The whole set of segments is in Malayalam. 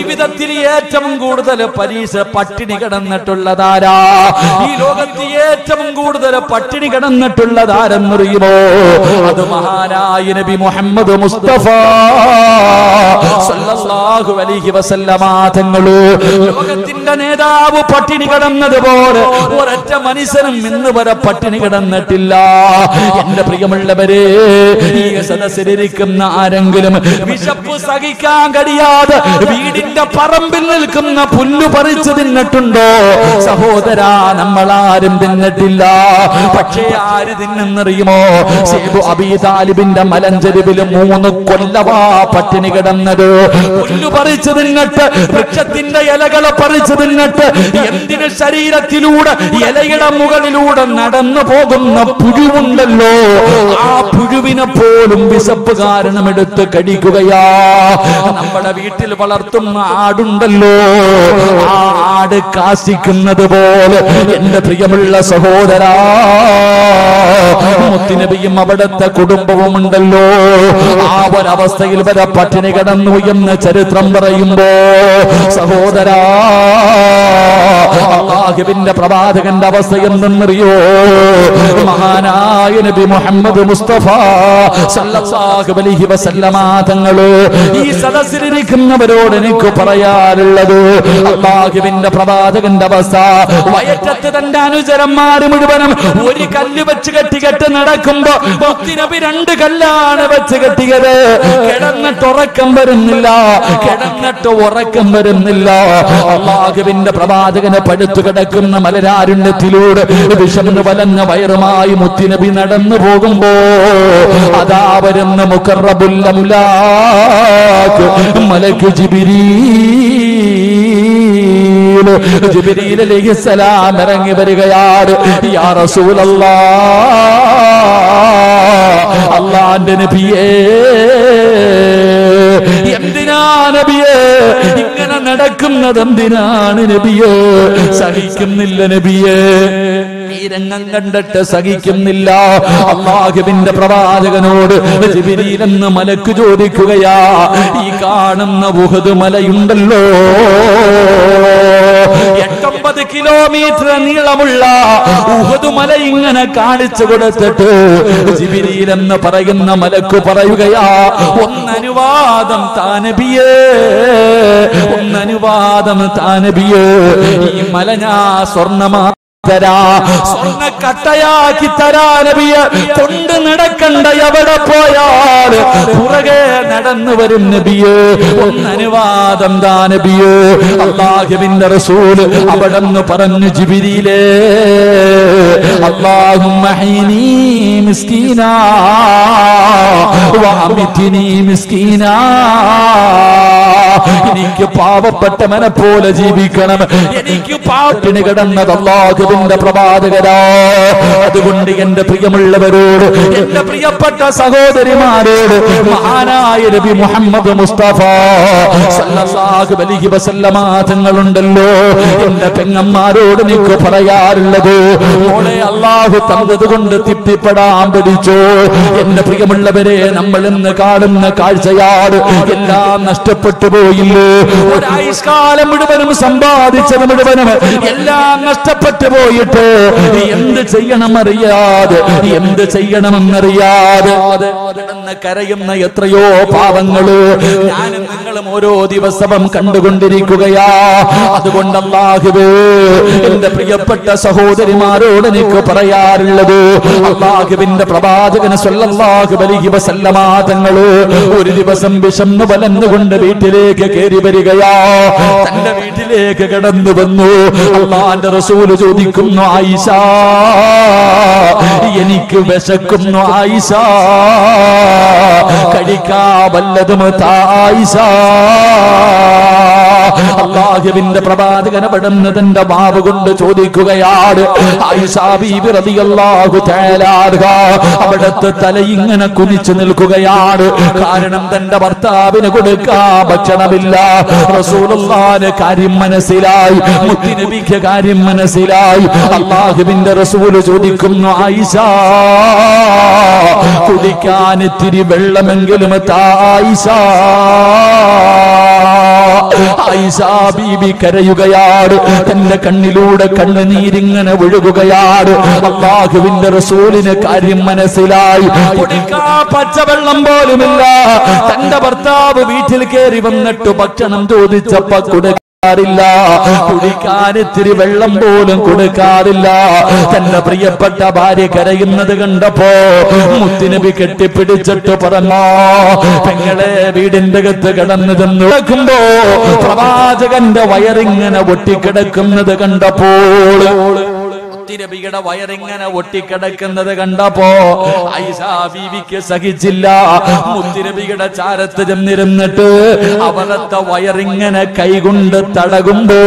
ജീവിതത്തിൽ ഏറ്റവും കൂടുതൽ പരീക്ഷ പട്ടിണി കിടന്നിട്ടുള്ളതാരാ ഈ ലോകത്ത് ഏറ്റവും കൂടുതൽ പട്ടിണി കിടന്നിട്ടുള്ളതാരെന്നറിയുമോ അത് മഹാനായ നബി മുഹമ്മദ് മുസ്തഫ സല്ലല്ലാഹു അലൈഹി വസല്ലമ തങ്ങള് ലോകത്തിന്റെ നേതാവ് പട്ടിണി കിടന്നതുപോലെ ഒരൊറ്റ മനുഷ്യനും ഇന്ന് വരെ പട്ടിണി കിടന്നിട്ടില്ല എന്റെ പ്രിയമുള്ളവരെ ഈ സദസ്സിലിരിക്കുന്ന ആരെങ്കിലും വിശപ്പ് സഹിക്കാൻ കഴിയാതെ വീടിന്റെ പറമ്പിൽ നിൽക്കുന്ന പുല്ലു പറിച്ചു തിന്നിട്ടുണ്ടോ സഹോദരാ നമ്മളാരും തിന്നിട്ടില്ല പക്ഷേ ആര് തിന്നെന്നറിയുമോ സേബു അബി താലിബിന്റെ മലഞ്ചെരുവിൽ മൂന്ന് കൊല്ലവാ പട്ടിണി കിടന്നത് പുല്ലു പറിച്ചു തിന്നിട്ട് വൃക്ഷത്തിന്റെ ഇലകളെ പറിച്ചു തിന്നിട്ട് എന്തിന് ശരീരത്തിലൂടെ ഇലയുടെ മുകളിലൂടെ നടന്നു പോകുന്ന പുഴുവുണ്ടല്ലോ ആ പുഴുവിനെ പോലും വിശപ്പ് കാരണം എടുത്ത് കടിക്കുകയാ നമ്മുടെ വീട്ടിൽ വളർത്തുന്ന ആടുണ്ടല്ലോ ആ ആട് കാശിക്കുന്നത് പോലെ എന്റെ പ്രിയമുള്ള സഹോദരാ മുത്തിനബിയും അവിടുത്തെ കുടുംബവും ഉണ്ടല്ലോ ആ ഒരവസ്ഥയിൽ വരെ പട്ടിണി കിടന്നു എന്ന് ചരിത്രം പറയുമ്പോ സഹോദരാ അള്ളാഹുവിന്റെ പ്രവാചകന്റെ അവസ്ഥ എന്തെന്നറിയോ മഹാനായ നബി മുഹമ്മദ് മുസ്തഫ സല്ലല്ലാഹു അലൈഹി വസല്ലമ തങ്ങള് ഈ സദസ്സിലിരിക്കുന്നവരോട് എനിക്ക് പറയാനുള്ളത് അള്ളാഹുവിന്റെ പ്രവാചകന്റെ അവസ്ഥ വയറ്റത്ത് തന്റെ അനുചരന്മാര് മുഴുവനും ഒരു കല്ല് വെച്ച് കെട്ടി കെട്ട് നടക്കുമ്പോ മുത്തിനബി രണ്ട് കല്ലാണ് വെച്ച് കെട്ടിയത് കിടന്നിട്ട് ഉറക്കം വരുന്നില്ല കിടന്നിട്ട് ഉറക്കം വരുന്നില്ല അള്ളാഹുവിന്റെ പ്രവാചകനെ പടുത്തു കിടക്കുന്ന മലരാരുണ്യത്തിലൂടെ വിഷന്ന് വലഞ്ഞ വയറുമായി മുത്തിനബി നടന്നു പോകുമ്പോ അതാ വരുന്ന മുക്കറബുല്ലമുലാക്ക് മലക്ക് ജിബിരീ ജിബ്രീൽ അലൈഹിസ്സലാം ഇറങ്ങി വരികയാണ് യാ റസൂലല്ലാ അള്ളാന്റെ നബിയേ എന്തിനാ നബിയേ ഇങ്ങനെ നടക്കുന്നത് എന്തിനാണ് നബിയേ സഹിക്കുന്നില്ല നബിയേ ഈ രംഗം കണ്ടിട്ട് സഹിക്കുന്നില്ല അള്ളാഹുവിന്റെ പ്രവാചകനോട് ജിബിരിയിൽ എന്ന് മലക്ക് ചോദിക്കുകയാ ഈ കാണുന്ന ഉഹദ് മലയുണ്ടല്ലോ എട്ടൊമ്പത് കിലോമീറ്റർ നീളമുള്ള ഉഹദ് മല ഇങ്ങനെ കാണിച്ചു കൊടുത്തിട്ട് ജിബിരിയിൽ എന്ന് പറയുന്ന മലക്ക് പറയുകയാ ഒന്നനുവാദം താനബിയേ ഒന്നനുവാദം താനബിയേ ഈ മല ഞാ സ്വർണമാ തരാ സ്വർണ്ണ കട്ടയാക്കി തരാ നബിയ കൊണ്ട് നടക്കണ്ട എവിടെ പോയാൽ പുറകെ നടന്നു വരും നബിയേ ഒന്നനുവാദം താ നബിയേ അള്ളാഹുവിന്റെ റസൂൽ അവിടെ നിന്ന് പറഞ്ഞു ജിബിരിയിലേ അള്ളാഹുമ്മ ഹീനീ മിസ്കീനാ വഅമിത്നി മിസ്കീനാ എനിക്ക് പാവപ്പെട്ടവനെ പോലെ ജീവിക്കണം എനിക്ക് പാട്ടിന് കിടന്നത് അള്ളാഹുവിന്റെ പ്രവാചകരാ അതുകൊണ്ട് എന്റെ പ്രിയമുള്ളവരോട് എന്റെ പ്രിയപ്പെട്ട സഹോദരിമാരോട് മഹാനായ നബി മുഹമ്മദ് മുസ്തഫ സല്ലല്ലാഹു അലൈഹി വസല്ലമ തങ്ങളുണ്ടല്ലോ എന്റെ പെങ്ങന്മാരോട് എനിക്ക് പറയാറുള്ളത് മോളെ അള്ളാഹു തന്നത് കൊണ്ട് തിപ്പിപ്പെടാൻ പഠിച്ചോ എന്റെ പ്രിയമുള്ളവരെ നമ്മൾ ഇന്ന് കാണുന്ന കാഴ്ചയാണ് എല്ലാം നഷ്ടപ്പെട്ടു പോയില്ലേ ഒരായുഷ്കാലം മുഴുവനും സമ്പാദിച്ചത് മുഴുവനും എല്ലാം നഷ്ടപ്പെട്ടു പോയിട്ട് എന്ത് ചെയ്യണം അറിയാതെ എന്ത് ചെയ്യണമെന്നറിയാതെ കിടന്ന് കരയുന്ന എത്രയോ പാവങ്ങള് ഞാനും നിങ്ങളും ഓരോ ദിവസവും കണ്ടുകൊണ്ടിരിക്കുകയാ അതുകൊണ്ട് അള്ളാഹുവേ എന്റെ പ്രിയപ്പെട്ട സഹോദരിമാരോട് എനിക്ക് പറയാറുള്ളത് അള്ളാഹുവിന്റെ പ്രവാചകന് സ്വല്ലല്ലാഹു അലൈഹി വസല്ലമ തങ്ങള് ഒരു ദിവസം വിശന്ന് വലന്നുകൊണ്ട് വീട്ടിലേക്ക് കയറി വരികയാ തന്റെ വീട്ടിലേക്ക് കടന്നു വന്നു അള്ളാന്റെ റസൂല് ചോദിക്കുന്നു ആയിഷ എനിക്ക് വിശക്കുന്നു ആയിഷ കഴിക്കാ വല്ലതും തായിഷ അള്ളാഹുവിന്റെ പ്രവാചകൻ പെടുന്നതിന്റെ ബാബ് കൊണ്ട് ചോദിക്കുകയാണ് ആയിഷ ബീബി റളിയല്ലാഹു തആല അൻഹ അവിടുത്തെ തല ഇങ്ങനെ കുനിച്ചു നിൽക്കുകയാണ് കാരണം തന്റെ ഭർത്താവിന് കൊടുക്കാ ഭക്ഷണമില്ല റസൂലുള്ളാഹിന് കാര്യം മനസ്സിലായി മുത്തുനബിക്ക് കാര്യം മനസ്സിലായി അള്ളാഹുവിന്റെ റസൂല് ചോദിക്കുന്നു ആയിഷ കുടിക്കാൻ ഇത്തിരി വെള്ളമെങ്കിലും തായിഷ ആയിഷാ ബീബി കരയുകയാണ് തന്റെ കണ്ണിലൂടെ കണ്ണുനീരിങ്ങനെ ഒഴുകുകയാണ് അള്ളാഹുവിന്റെ റസൂലിന് കാര്യം മനസ്സിലായി കുടിക്കാ പച്ചവെള്ളം പോലുമില്ല തന്റെ ഭർത്താവ് വീട്ടിൽ കയറി വന്നിട്ട് ഭക്ഷണം ചോദിച്ചപ്പോ കൊടുക്കാറില്ല കുടിക്കാൻ ഇത്തിരി വെള്ളം പോലും കൊടുക്കാറില്ല തന്റെ പ്രിയപ്പെട്ട ഭാര്യ കരയുന്നത് കണ്ടപ്പോ മുത്തുനബി കെട്ടിപ്പിടിച്ചിട്ട് പറഞ്ഞോ പെങ്ങളെ വീടിന്റെ അകത്ത് കിടന്നു ചെന്ന് കിടക്കുമ്പോ പ്രവാചകന്റെ വയറിങ്ങനെ ഒട്ടിക്കിടക്കുന്നത് കണ്ടപ്പോൾ മുത്തിനബിയുടെ വയറിങ്ങനെ ഒട്ടിക്കിടക്കുന്നത് കണ്ടപ്പോ ഐസാ ബീവിക്ക് സഹിച്ചില്ല മുത്തിനബിയുടെ ചാരത്ത് ചെന്നിരുന്നിട്ട് അവളത്തെ വയറിങ്ങനെ കൈകൊണ്ട് തടകുമ്പോ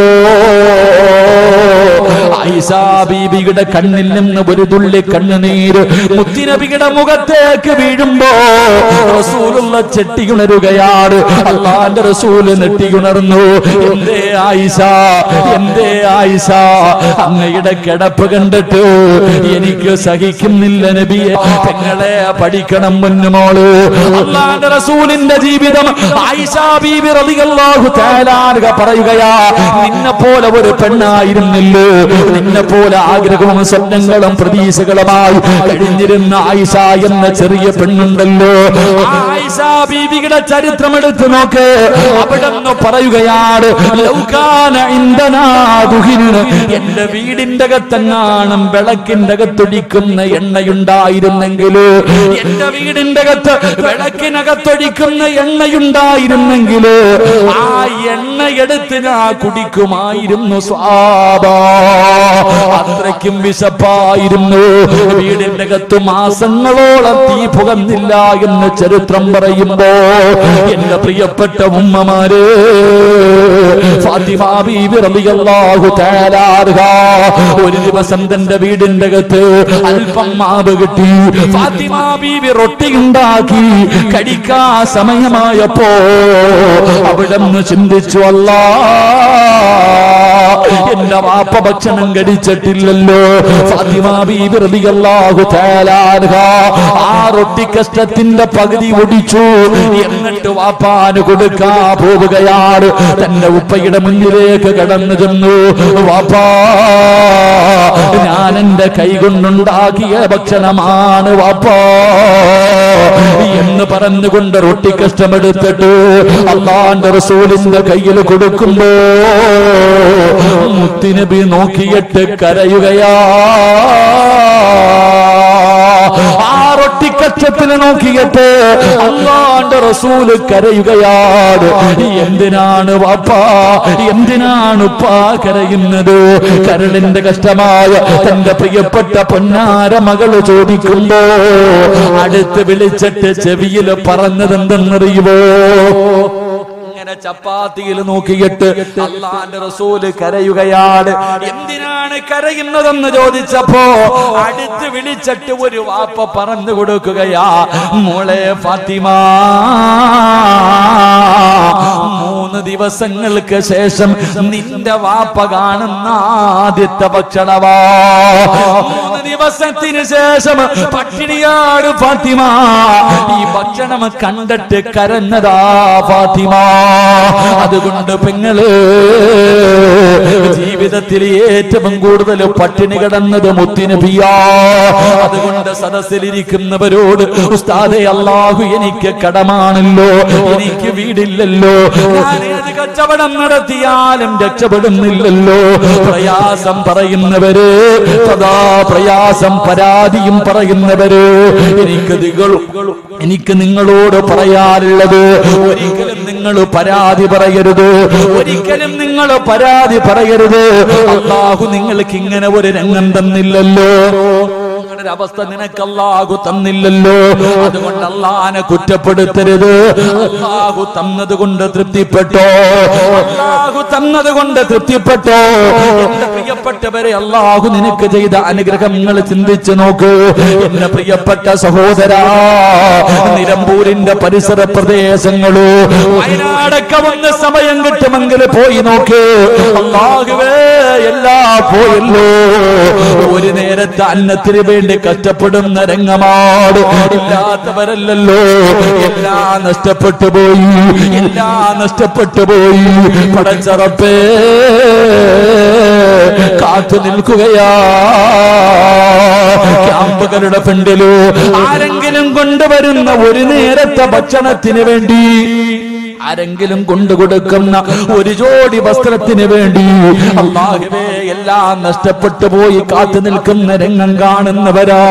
ഐസാ ബീവിയുടെ കണ്ണിൽ നിന്ന് ഒരു തുള്ളി കണ്ണുനീര് മുത്തിനബിയുടെ മുഖത്തേക്ക് വീഴുമ്പോ റസൂലുള്ള ചെട്ടിയുണരുകയാണ് അള്ളാന്റെ റസൂല് നെട്ടിയുണർന്നു എന്തേ ആയിഷ എന്തേ ആയിഷ അങ്ങയുടെ കിടപ്പ് കണ്ടിട്ട് എനിക്ക് സഹിക്കുന്നില്ല നബിയെ പെങ്ങളെ പഠിക്കണം മുന്നുമോള് അള്ളാന്റെ റസൂലിന്റെ ജീവിതം ആയിഷ ബീബി റളിയല്ലാഹു തആല അൻഹ പറയുകയാ നിന്നെ പോലെ ഒരു പെണ്ണായിരുന്നില്ലേ നിന്നെ പോലെ ആഗ്രഹവും സ്വപ്നങ്ങളും പ്രതീക്ഷകളുമായി കഴിഞ്ഞിരുന്ന ആയിഷ എന്ന ചെറിയ പെണ്ണുണ്ടല്ലോ ആ ആയിഷ ബീബിയുടെ ചരിത്രം എടുത്തു നോക്ക് അവിടെ നിന്ന് പറയുകയാണ് ലൗകാന ഇന്ധനാ ദുഹിന് എന്റെ വീടിന്റെ അകത്തെങ്ങാനും വിളക്കിന്റെ അകത്തൊടിക്കുന്ന എണ്ണയുണ്ടായിരുന്നെങ്കിൽ എന്റെ വീടിന്റെ അകത്ത് വിളക്കിനകത്തൊടിക്കുന്ന എണ്ണയുണ്ടായിരുന്നെങ്കിൽ ആ എണ്ണ എടുത്ത് ഞാൻ കുടിക്കുമായിരുന്നു സ്വാബ അത്രയ്ക്കും വിശപ്പായിരുന്നു വീടിന്റെ അകത്ത് മാസങ്ങളോളം തീ പുകന്നില്ല എന്ന് ചരിത്രം പറയുമ്പോ എന്റെ പ്രിയപ്പെട്ട ഉമ്മമാര് ഫാത്തിമ ബീബി റളിയല്ലാഹു തആല അൻഹ ഒരു ദിവസം തന്റെ വീടിന്റെ അകത്ത് അല്പം മാവ് കിട്ടി ഫാത്തിമ ബീബി റൊട്ടി ഉണ്ടാക്കി കടിക്കാ സമയമായപ്പോ അവിടെ നിന്ന് ചിന്തിച്ചു അല്ലാ എന്റെ വാപ്പ ഭക്ഷണം കഴിച്ചിട്ടില്ലല്ലോ ഫാത്തിമ ബീബി റളിയല്ലാഹു തആല അൻഹ ആ റൊട്ടി കഷ്ടത്തിന്റെ പകുതി ഒടിച്ചു എന്നിട്ട് വാപ്പാന് കൊടുക്കാ പോവുകയാണ് തന്റെ ഉപ്പയുടെ മുന്നിലേക്ക് കടന്നു ചെന്നു വാപ്പാ ഞാൻ എന്റെ കൈ കൊണ്ടുണ്ടാക്കിയ ഭക്ഷണമാണ് വാപ്പാ എന്ന് പറഞ്ഞുകൊണ്ട് റൊട്ടി കഷ്ടമെടുത്തിട്ട് അള്ളാന്റെ റസൂലിന്റെ കയ്യിൽ കൊടുക്കുമ്പോ മുത്തിനബി നോക്കിയിട്ട് കരയുകയാ ആ റൊട്ടിക്കച്ചത്തിന് നോക്കിയിട്ട് അള്ളാന്റെ റസൂല് കരയുകയാണ് എന്തിനാണ് വാപ്പാ എന്തിനാണ് ഉപ്പാ കരയുന്നത് കരളിന്റെ കഷ്ടമായ തന്റെ പ്രിയപ്പെട്ട പൊന്നാര മകള് ചോദിക്കുമ്പോ അടുത്ത് വിളിച്ചിട്ട് ചെവിയിൽ പറഞ്ഞത് എന്തെന്നറിയുമോ ഇങ്ങനെ ചപ്പാത്തിയിൽ നോക്കിയിട്ട് അള്ളാന്റെ റസൂല് കരയുകയാണ് എന്തിനാണ് കരയുന്നതെന്ന് ചോദിച്ചപ്പോ അടുത്ത് വിളിച്ചിട്ട് ഒരു വാപ്പ പറഞ്ഞു കൊടുക്കുകയാ മോളെ ഫാത്തിമ മൂന്ന് ദിവസങ്ങൾക്ക് ശേഷം നിന്റെ വാപ്പ കാണുന്ന ആദ്യത്തെ ഭക്ഷണവാ മൂന്ന് ദിവസത്തിന് ശേഷം പട്ടിണിയാണ് ഫാത്തിമ ഈ ഭക്ഷണം കണ്ടിട്ട് കരഞ്ഞതാ ഫാത്തിമ അതുകൊണ്ട് പെങ്ങള് ജീവിതത്തിൽ ഏറ്റവും കൂടുതൽ പട്ടിണി കിടന്നത് മുത്തിനബിയാ അതുകൊണ്ട് സദസ്സിലിരിക്കുന്നവരോട് ഉസ്താദെ അള്ളാഹു എനിക്ക് കടമാണല്ലോ എനിക്ക് വീടില്ലല്ലോ ഞാൻ ഏത് കച്ചവടം നടത്തിയാലും രക്ഷപ്പെടുന്നില്ലല്ലോ പ്രയാസം പറയുന്നവര് സദാ പ്രയാസം പരാതിയും പറയുന്നവര് എനിക്ക് നിങ്ങളും എനിക്ക് നിങ്ങളോട് പറയാനുള്ളത് ഒരിക്കലും നിങ്ങൾ പരാതി പറയരുത് ഒരിക്കലും നിങ്ങൾ പരാതി പറയരുത് അള്ളാഹു നിങ്ങൾക്ക് ഇങ്ങനെ ഒരു രംഗം തന്നില്ലല്ലോ അങ്ങനെ ഒരു അവസ്ഥ നിനക്ക് അള്ളാഹു തന്നില്ലല്ലോ അതുകൊണ്ട് അള്ളാനെ കുറ്റപ്പെടുത്തരുത് അള്ളാഹു തന്നത് കൊണ്ട് തൃപ്തിപ്പെട്ടോ അള്ളാഹു അള്ളാഹു തന്നത് കൊണ്ട് തൃപ്തിപ്പെട്ടോ എന്റെ പ്രിയപ്പെട്ടവരെ അള്ളാഹു നിനക്ക് ചെയ്ത അനുഗ്രഹം നിങ്ങൾ ചിന്തിച്ചു നോക്കൂ എന്റെ പ്രിയപ്പെട്ട സഹോദരാ നിലമ്പൂരിന്റെ പരിസര പ്രദേശങ്ങളോ വയനാടൊക്കെ വന്ന് സമയം കിട്ടുമെങ്കിൽ പോയി നോക്ക് അള്ളാഹുവേ എല്ലാം പോയല്ലോ ഒരു നേരത്തെ അന്നത്തിന് വേണ്ടി കഷ്ടപ്പെടുന്ന രംഗമാട് ഇല്ലാത്തവരല്ലല്ലോ എല്ലാം നഷ്ടപ്പെട്ടു പോയി എല്ലാം നഷ്ടപ്പെട്ടു പോയി പടച്ചറപ്പേ കാത്തു നിൽക്കുകയാ ക്യാമ്പുകളുടെ ഫ്രണ്ടിലോ ആരെങ്കിലും കൊണ്ടുവരുന്ന ഒരു നേരത്തെ ഭക്ഷണത്തിന് വേണ്ടി ആരെങ്കിലും കൊണ്ടുകൊടുക്കുന്ന ഒരു ജോഡി വസ്ത്രത്തിന് വേണ്ടി അള്ളാഹുവേ എല്ലാം നഷ്ടപ്പെട്ടു പോയി കാത്തു നിൽക്കുന്ന രംഗം കാണുന്നവരാ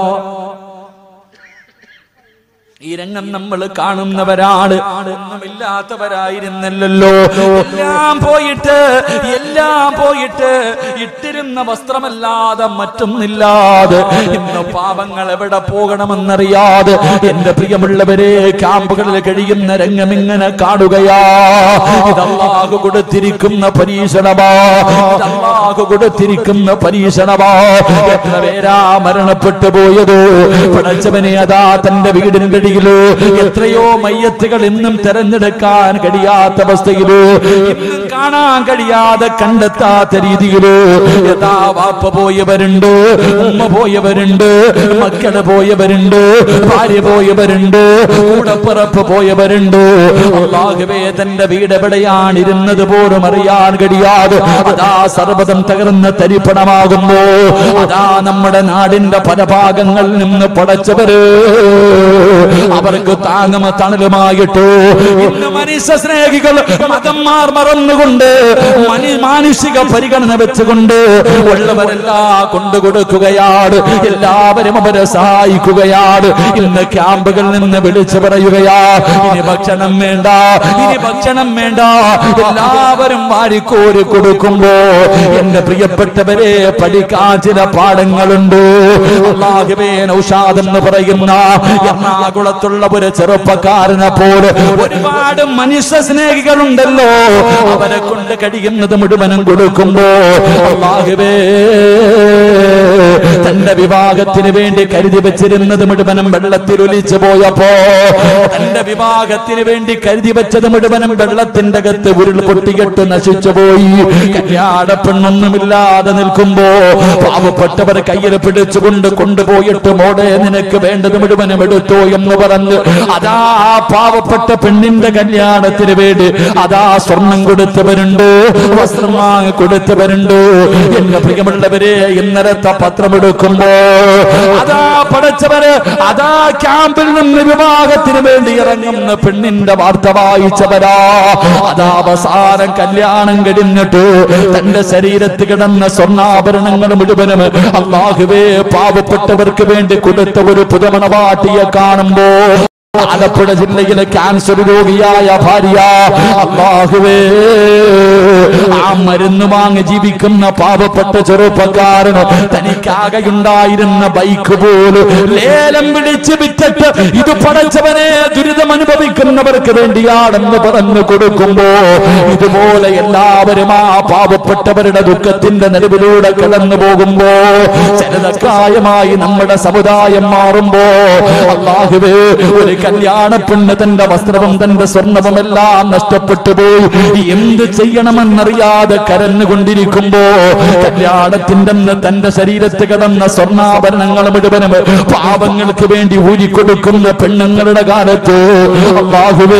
ഈ രംഗം നമ്മൾ കാണുന്നവരാണ് ഒന്നുമില്ലാത്തവരായിരുന്നല്ലോ എല്ലാം പോയിട്ട് എല്ലാം പോയിട്ട് ഇട്ടിരുന്ന വസ്ത്രമല്ലാതെ മറ്റൊന്നില്ലാതെ ഇന്ന് പാപങ്ങൾ എവിടെ പോകണമെന്നറിയാതെ എന്റെ പ്രിയമുള്ളവരെ ക്യാമ്പുകളിൽ കഴിയുന്ന രംഗം ഇങ്ങനെ കാണുകയാ ഇതല്ലാഹു കൊടുത്തിരിക്കുന്ന പരീക്ഷണമാ ഇതല്ലാഹു കൊടുത്തിരിക്കുന്ന പരീക്ഷണമാ എത്ര പേരാ മരണപ്പെട്ടു പോയതോ പടച്ചവനെ അതാ തന്റെ വീടിന്റെ അടിയിലോ എത്രയോ മയ്യത്തുകൾ ഇന്നും തെരഞ്ഞെടുക്കാൻ കഴിയാത്ത അവസ്ഥയിലോ ഇന്നും കാണാൻ കഴിയാതെ കണ്ടെത്താത്ത രീതിയിലോ യഥാ വാപ്പ പോയവരുണ്ട് ഉമ്മ പോയവരുണ്ട് മക്കള് പോയവരുണ്ട് ഭാര്യ പോയവരുണ്ട് കൂടപ്പിറപ്പ് പോയവരുണ്ട് അള്ളാഹുവേ തന്റെ വീട് എവിടെയാണ് ഇരുന്നത് പോലും അറിയാൻ കഴിയാതെ അതാ സർവ്വതം തകർന്ന് തരിപ്പണമാകുമ്പോ അതാ നമ്മുടെ നാടിന്റെ പല ഭാഗങ്ങളിൽ നിന്ന് പടച്ചവര് അവർക്ക് താങ്ങുമ തണലുമായിട്ടോ ഇന്ന് മനുഷ്യ സ്നേഹികൾ മതന്മാർ മറന്നുകൊണ്ട് മനു മാനുഷിക പരിഗണന വെച്ചുകൊണ്ട് ഉള്ളവരെല്ലാം കൊണ്ടുകൊടുക്കുകയാണ് എല്ലാവരും അവരെ സഹായിക്കുകയാണ് ഇന്ന് ക്യാമ്പുകളിൽ നിന്ന് വിളിച്ചു പറയുകയാ ഇനി ഭക്ഷണം വേണ്ട ഇനി ഭക്ഷണം വേണ്ട എല്ലാവരും വാരിക്കോരി കൊടുക്കുമ്പോ എന്റെ പ്രിയപ്പെട്ടവരെ പഠിക്കാൻ ചില പാഠങ്ങളുണ്ട് അള്ളാഹുവേ നൗഷാദ് എന്ന് പറയുന്ന എറണാകുളത്തുള്ള ഒരു ചെറുപ്പക്കാരനെ പോലെ ഒരുപാട് മനുഷ്യ സ്നേഹികളുണ്ടല്ലോ അവരെ കൊണ്ട് കഴിയുന്നത് മുഴുവനും കൊടുക്കുമ്പോ അള്ളാഹുവേ തന്റെ വിവാഹത്തിന് വേണ്ടി കരുതി വെച്ചിരുന്നത് മുഴുവനും വെള്ളത്തിൽ ഒലിച്ചു പോയപ്പോ തന്റെ വിവാഹത്തിന് വേണ്ടി കരുതി വെച്ചത് മുഴുവനും വെള്ളത്തിന്റെ അകത്ത് ഉരുൾ പൊട്ടികെട്ട് നശിച്ചു പോയി കല്യാണ പെണ്ണൊന്നുമില്ലാതെ നിൽക്കുമ്പോ പാവപ്പെട്ടവരെ കയ്യിൽ പിടിച്ചുകൊണ്ട് കൊണ്ടുപോയിട്ട് മോടെ നിനക്ക് വേണ്ടത് മുഴുവനും എടുത്തോ എന്ന് പറഞ്ഞ് അതാ ആ പാവപ്പെട്ട പെണ്ണിന്റെ കല്യാണത്തിന് വേണ്ടി അതാ സ്വർണം കൊടുത്തവരുണ്ട് വസ്ത്രം വാങ്ങി കൊടുത്തവരുണ്ട് എന്റെ പ്രിയമുള്ളവരെ ഇന്നലത്തെ പത്രമെടുക്കുമ്പോ അതാ പഠിച്ചവര് അതാ ക്യാമ്പിൽ നിന്ന് വിവാഹത്തിന് വേണ്ടി ഇറങ്ങുന്ന പെണ്ണിന്റെ വാർത്ത വായിച്ചവരാ അതാ അവസാനം കല്യാണം കഴിഞ്ഞിട്ട് തന്റെ ശരീരത്ത് കിടന്ന സ്വർണ്ണാഭരണങ്ങൾ മുഴുവനും അള്ളാഹുവേ പാവപ്പെട്ടവർക്ക് വേണ്ടി കൊടുത്ത ഒരു പുതുമണവാട്ടിയെ കാണുമ്പോ ആലപ്പുഴ ജില്ലയിലെ ക്യാൻസർ രോഗിയായ ഭാര്യ അള്ളാഹുവേ ആ മരുന്ന് വാങ്ങി ജീവിക്കുന്ന പാവപ്പെട്ട ചെറുപ്പക്കാരന് തനിക്കാകെയുണ്ടായിരുന്ന ബൈക്ക് പോലും ലേലം പിടിച്ച് വിറ്റിട്ട് ഇത് പടച്ചവനെ ദുരിതം അനുഭവിക്കുന്നവർക്ക് വേണ്ടിയാണെന്ന് പറഞ്ഞു കൊടുക്കുമ്പോ ഇതുപോലെ എല്ലാവരും ആ പാവപ്പെട്ടവരുടെ ദുഃഖത്തിന്റെ നിലവിലൂടെ കടന്നു പോകുമ്പോ ചരിതക്കായമായി നമ്മുടെ സമുദായം മാറുമ്പോ അള്ളാഹുവേ ഒരു കല്യാണ പെണ്ണ് തന്റെ വസ്ത്രവും തന്റെ സ്വർണവും എല്ലാം നഷ്ടപ്പെട്ടു പോയി എന്ത് ചെയ്യണമെന്നറിയാതെ കരഞ്ഞുകൊണ്ടിരിക്കുമ്പോ കല്യാണത്തിന്റെ അന്ന് തന്റെ ശരീരത്ത് കിടന്ന സ്വർണ്ണാഭരണങ്ങൾ മുഴുവനും പാവങ്ങൾക്ക് വേണ്ടി ഊരിക്കൊടുക്കുന്ന പെണ്ണുങ്ങളുടെ കാലത്ത് അള്ളാഹുവേ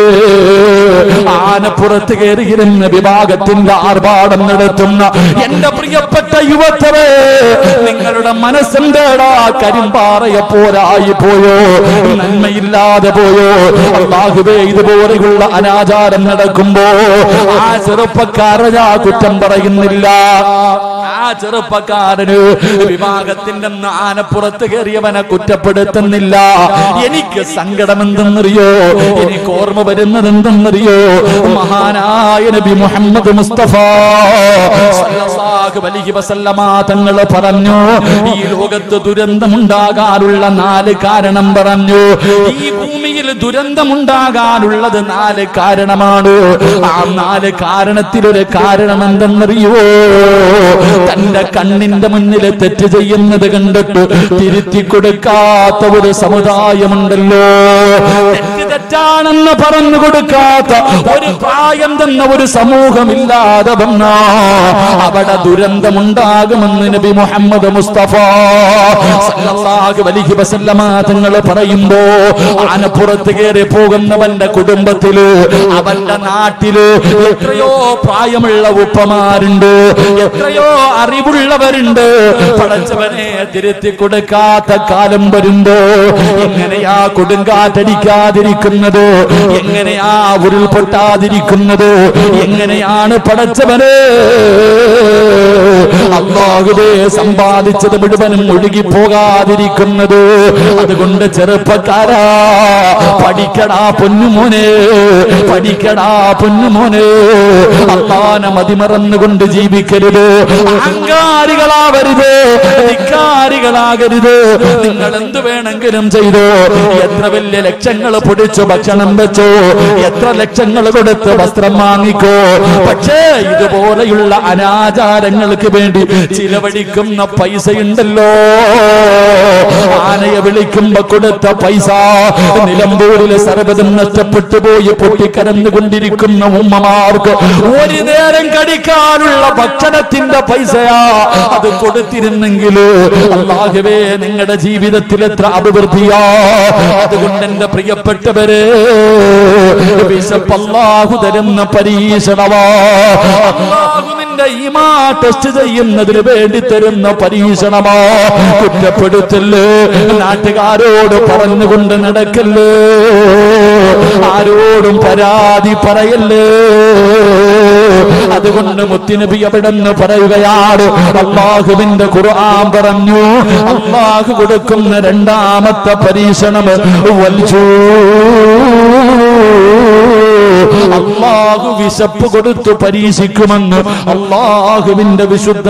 ആനപ്പുറത്ത് കയറിയിരുന്ന വിഭാഗത്തിന്റെ ആർഭാടം നടത്തുന്ന എന്റെ പ്രിയപ്പെട്ട യുവത്തവേ നിങ്ങളുടെ മനസ്സെന്തേടാ കരിമ്പാറയെ പോരായി പോയോ നന്മയില്ലാതെ പോയോ അള്ളാഹുവേ ഇതുപോലെയുള്ള അനാചാരം നടക്കുമ്പോ ആ ചെറുപ്പക്കാരൻ ആ കുറ്റം പറയുന്നില്ല ആ ചെറുപ്പക്കാരന് വിവാഹത്തിന്റെ അന്ന് ആനപ്പുറത്ത് കയറിയവനെ കുറ്റപ്പെടുത്തുന്നില്ല എനിക്ക് സങ്കടം എന്തെന്നറിയോ എനിക്ക് ഓർമ്മ വരുന്നത് എന്തെന്നറിയോ മഹാനായ നബി മുഹമ്മദ് മുസ്തഫ സല്ലല്ലാഹു അലൈഹി വസല്ലമ തങ്ങൾ പറഞ്ഞു ഈ ലോകത്ത് ദുരന്തമുണ്ടാകാനുള്ള നാല് കാരണം പറഞ്ഞു ഈ ഭൂമിയിൽ ദുരന്തമുണ്ടാകാനുള്ളത് നാല് കാരണമാണ് ആ നാല് കാരണത്തിലൊരു കാരണം എന്തെന്നറിയോ തന്റെ കണ്ണിന്റെ മുന്നിൽ തെറ്റ് ചെയ്യുന്നത് കണ്ടിട്ട് തിരുത്തി കൊടുക്കാത്ത ഒരു സമുദായമുണ്ടല്ലോ തെറ്റ് തെറ്റാണെന്ന് പറഞ്ഞു കൊടുക്കാത്ത ഒരു പ്രായം തന്ന ഒരു സമൂഹമില്ലാതെ വന്ന അവിടെ ദുരന്തമുണ്ടാകുമെന്ന് നബി മുഹമ്മദ് മുസ്തഫ സല്ലല്ലാഹു അലൈഹി വസല്ലമ തങ്ങൾ പറയുമ്പോ ആനപ്പുറത്ത് കയറി പോകുന്നവന്റെ കുടുംബത്തില് അവന്റെ നാട്ടില് എത്രയോ പ്രായമുള്ള ഉപ്പമാരുണ്ട് എത്രയോ അറിവുള്ളവരുണ്ട് പടച്ചവനെ തിരുത്തി കൊടുക്കാത്ത കാലം വരുമ്പോ എങ്ങനെയാ കൊടുങ്കാറ്റടിക്കാതിരിക്കുന്നത് എങ്ങനെയാ ഉരുൾപൊട്ടാതിരിക്കുന്നത് എങ്ങനെയാണ് പടച്ചവനെ അള്ളാഹുവേ സമ്പാദിച്ചത് മുഴുവനും ഒഴുകി പോകാതിരിക്കുന്നത് അതുകൊണ്ട് ചെറുപ്പക്കാരാ പഠിക്കടാ പൊന്നുമോനെ പഠിക്കടാ പൊന്നുമോനെ അള്ളാനെ മതിമറന്നുകൊണ്ട് ജീവിക്കരുത് അഹങ്കാരികളാവരുത് ധിക്കാരികളാകരുത് നിങ്ങൾ എന്ത് വേണമെങ്കിലും ചെയ്തോ എത്ര വലിയ ലക്ഷങ്ങൾ പൊടിച്ചു ഭക്ഷണം വെച്ചോ എത്ര ലക്ഷങ്ങൾ കൊടുത്ത് വസ്ത്രം വാങ്ങിക്കോ പക്ഷേ ഇതുപോലെയുള്ള അനാചാരങ്ങൾക്ക് വേണ്ടി ചിലവഴിക്കുന്ന പൈസയുണ്ടല്ലോ ആനയെ വിളിക്കുമ്പോ കൊടുത്ത പൈസ നിലമ്പൂരിലെ സർവ്വതും നഷ്ടപ്പെട്ടു പോയി പൊട്ടിക്കരന്നുകൊണ്ടിരിക്കുന്ന ഉമ്മമാർക്ക് ഒരു നേരം കടിക്കാനുള്ള ഭക്ഷണത്തിന്റെ പൈസയാ അത് കൊടുത്തിരുന്നെങ്കിൽ അള്ളാഹുവേ നിങ്ങളുടെ ജീവിതത്തിൽ എത്ര അഭിവൃദ്ധിയാ അതുകൊണ്ട് എന്റെ പ്രിയപ്പെട്ടവരെ വിശപ്പല്ലാഹു തരുന്ന പരീക്ഷണമാ അള്ളാഹു നിന്റെ ഈമാ ടെസ്റ്റ് ചെയ്യുന്നതിന് വേണ്ടി തരുന്ന പരീക്ഷണമാ കുറ്റപ്പെടുത്തല്ലേ നാട്ടുകാരോട് പറഞ്ഞുകൊണ്ട് നടക്കല്ലേ ആരോടും പരാതി പറയല്ലേ അതുകൊണ്ട് മുത്തുനബി അവിടെ നിന്ന് പറയുകയാണ് അള്ളാഹുവിന്റെ ഖുർആൻ പറഞ്ഞു അള്ളാഹു കൊടുക്കുന്ന രണ്ടാമത്തെ പരീക്ഷണം വൽജൂ അള്ളാഹു വിശപ്പ് കൊടുത്തു പരീക്ഷിക്കുമെന്ന് അള്ളാഹുവിന്റെ വിശുദ്ധ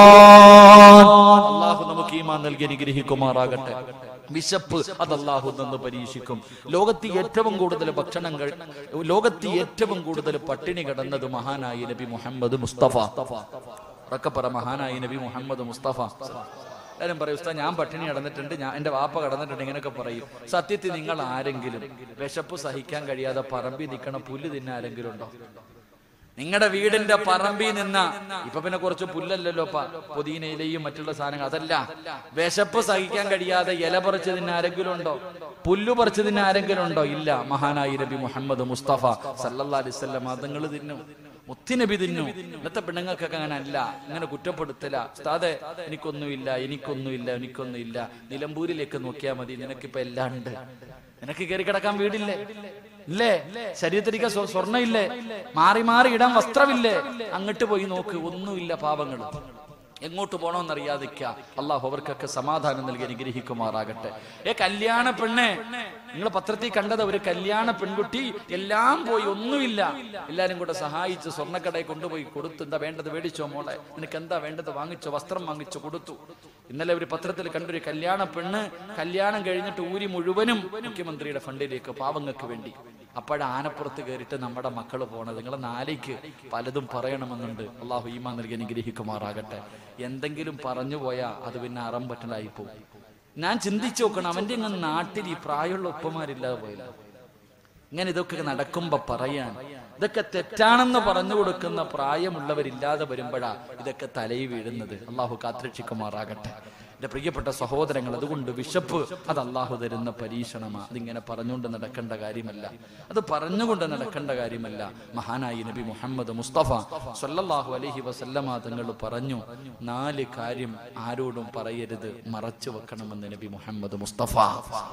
ഖുർആൻ അള്ളാഹു നമുക്ക് ഈമാൻ നൽകി അനുഗ്രഹിക്കുമാറാകട്ടെ വിശപ്പ് അത് അള്ളാഹു നിന്ന് പരീക്ഷിക്കും ലോകത്ത് ഏറ്റവും കൂടുതൽ ഭക്ഷണങ്ങൾ ലോകത്ത് ഏറ്റവും കൂടുതൽ പട്ടിണി കിടന്നത് മഹാനായി നബി മുഹമ്മദ് മുസ്തഫ ഉറക്കപ്പറ മഹാനായി നബി മുഹമ്മദ് മുസ്തഫ എല്ലാവരും പറയും ഉസ്താ ഞാൻ പട്ടിണി കിടന്നിട്ടുണ്ട് ഞാൻ എന്റെ വാപ്പ കിടന്നിട്ടുണ്ട് ഇങ്ങനെയൊക്കെ പറയും സത്യത്തിൽ നിങ്ങൾ ആരെങ്കിലും വിശപ്പ് സഹിക്കാൻ കഴിയാതെ പറമ്പി നിൽക്കണ പുല്ല് തിന്ന ആരെങ്കിലും ഉണ്ടോ നിങ്ങളുടെ വീടിന്റെ പറമ്പിൽ നിന്ന ഇപ്പൊ പിന്നെ കുറച്ച് പുല്ലല്ലല്ലോ പ പുതിനയിലെയും മറ്റുള്ള സാധനങ്ങൾ അതല്ല വിശപ്പ് സഹിക്കാൻ കഴിയാതെ ഇല പറിച്ച് തിന്ന ആരെങ്കിലും ഉണ്ടോ പുല്ലു പറിച്ച് തിന്ന ആരെങ്കിലും ഉണ്ടോ ഇല്ല മഹാനായി നബി മുഹമ്മദ് മുസ്തഫ സല്ലല്ലാ അലിസ്വല്ലം അതുങ്ങൾ തിന്നും മുത്തിനബി തിന്നു ഇന്നത്തെ പെണ്ണുങ്ങൾക്കൊക്കെ അങ്ങനെ അല്ല ഇങ്ങനെ കുറ്റപ്പെടുത്തല ഉസ്താദെ എനിക്കൊന്നുമില്ല എനിക്കൊന്നുമില്ല എനിക്കൊന്നുമില്ല നിലമ്പൂരിലേക്ക് നോക്കിയാൽ മതി നിനക്കിപ്പോ എല്ലാം ഉണ്ട് നിനക്ക് കയറി കിടക്കാൻ വീടില്ലേ ഇല്ലേ ശരീരത്തിരിക്ക സ്വർണ്ണ ഇല്ലേ മാറി മാറി ഇടാൻ വസ്ത്രമില്ലേ അങ്ങോട്ട് പോയി നോക്ക് ഒന്നുമില്ല പാവങ്ങൾ എങ്ങോട്ട് പോണോന്നറിയാതിക്ക അള്ളാഹു അവർക്കൊക്കെ സമാധാനം നൽകി അനുഗ്രഹിക്കുമാറാകട്ടെ ഏ കല്യാണ പെണ്ണെ നിങ്ങൾ പത്രത്തിൽ കണ്ടത് ഒരു കല്യാണ പെൺകുട്ടി എല്ലാം പോയി ഒന്നുമില്ല എല്ലാരും കൂടെ സഹായിച്ച് സ്വർണ്ണക്കടയിൽ കൊണ്ടുപോയി കൊടുത്തു എന്താ വേണ്ടത് മേടിച്ചോ മോളെ നിനക്ക് എന്താ വേണ്ടത് വാങ്ങിച്ചോ വസ്ത്രം വാങ്ങിച്ചോ കൊടുത്തു ഇന്നലെ ഒരു പത്രത്തിൽ കണ്ടൊരു കല്യാണ പെണ്ണ് കല്യാണം കഴിഞ്ഞിട്ട് ഊരി മുഴുവനും മുഖ്യമന്ത്രിയുടെ ഫണ്ടിലേക്ക് പാവങ്ങൾക്ക് വേണ്ടി അപ്പോഴ ആനപ്പുറത്ത് കയറിയിട്ട് നമ്മുടെ മക്കൾ പോണത് നിങ്ങളെ നാലേക്ക് പലതും പറയണമെന്നുണ്ട് അള്ളാഹു ഈമാ നൽകി അനുഗ്രഹിക്കുമാറാകട്ടെ എന്തെങ്കിലും പറഞ്ഞു പോയാൽ അത് പിന്നെ അറം പറ്റലായി പോകും ഞാൻ ചിന്തിച്ചു നോക്കണം അവന്റെ അങ്ങ് നാട്ടിൽ ഈ പ്രായമുള്ള ഉപ്പമാരില്ലാതെ പോയില്ല ഇങ്ങനെ ഇതൊക്കെ നടക്കുമ്പോ പറയാൻ ഇതൊക്കെ തെറ്റാണെന്ന് പറഞ്ഞു കൊടുക്കുന്ന പ്രായമുള്ളവരില്ലാതെ വരുമ്പോഴാ ഇതൊക്കെ തലയിൽ വീഴുന്നത് അള്ളാഹു കാത്തിരക്ഷിക്കുമാറാകട്ടെ എന്റെ പ്രിയപ്പെട്ട സഹോദരങ്ങൾ അതുകൊണ്ട് വിശപ്പ് അത് അള്ളാഹു തരുന്ന പരീക്ഷണമാ അതിങ്ങനെ പറഞ്ഞുകൊണ്ട് നടക്കേണ്ട കാര്യമല്ല അത് പറഞ്ഞുകൊണ്ട് നടക്കേണ്ട കാര്യമല്ല മഹാനായി നബി മുഹമ്മദ് മുസ്തഫ സല്ലല്ലാഹു അലൈഹി വസല്ലമ തങ്ങൾ പറഞ്ഞു നാല് കാര്യം ആരോടും പറയരുത് മറച്ചു വെക്കണമെന്ന് നബി മുഹമ്മദ് മുസ്തഫ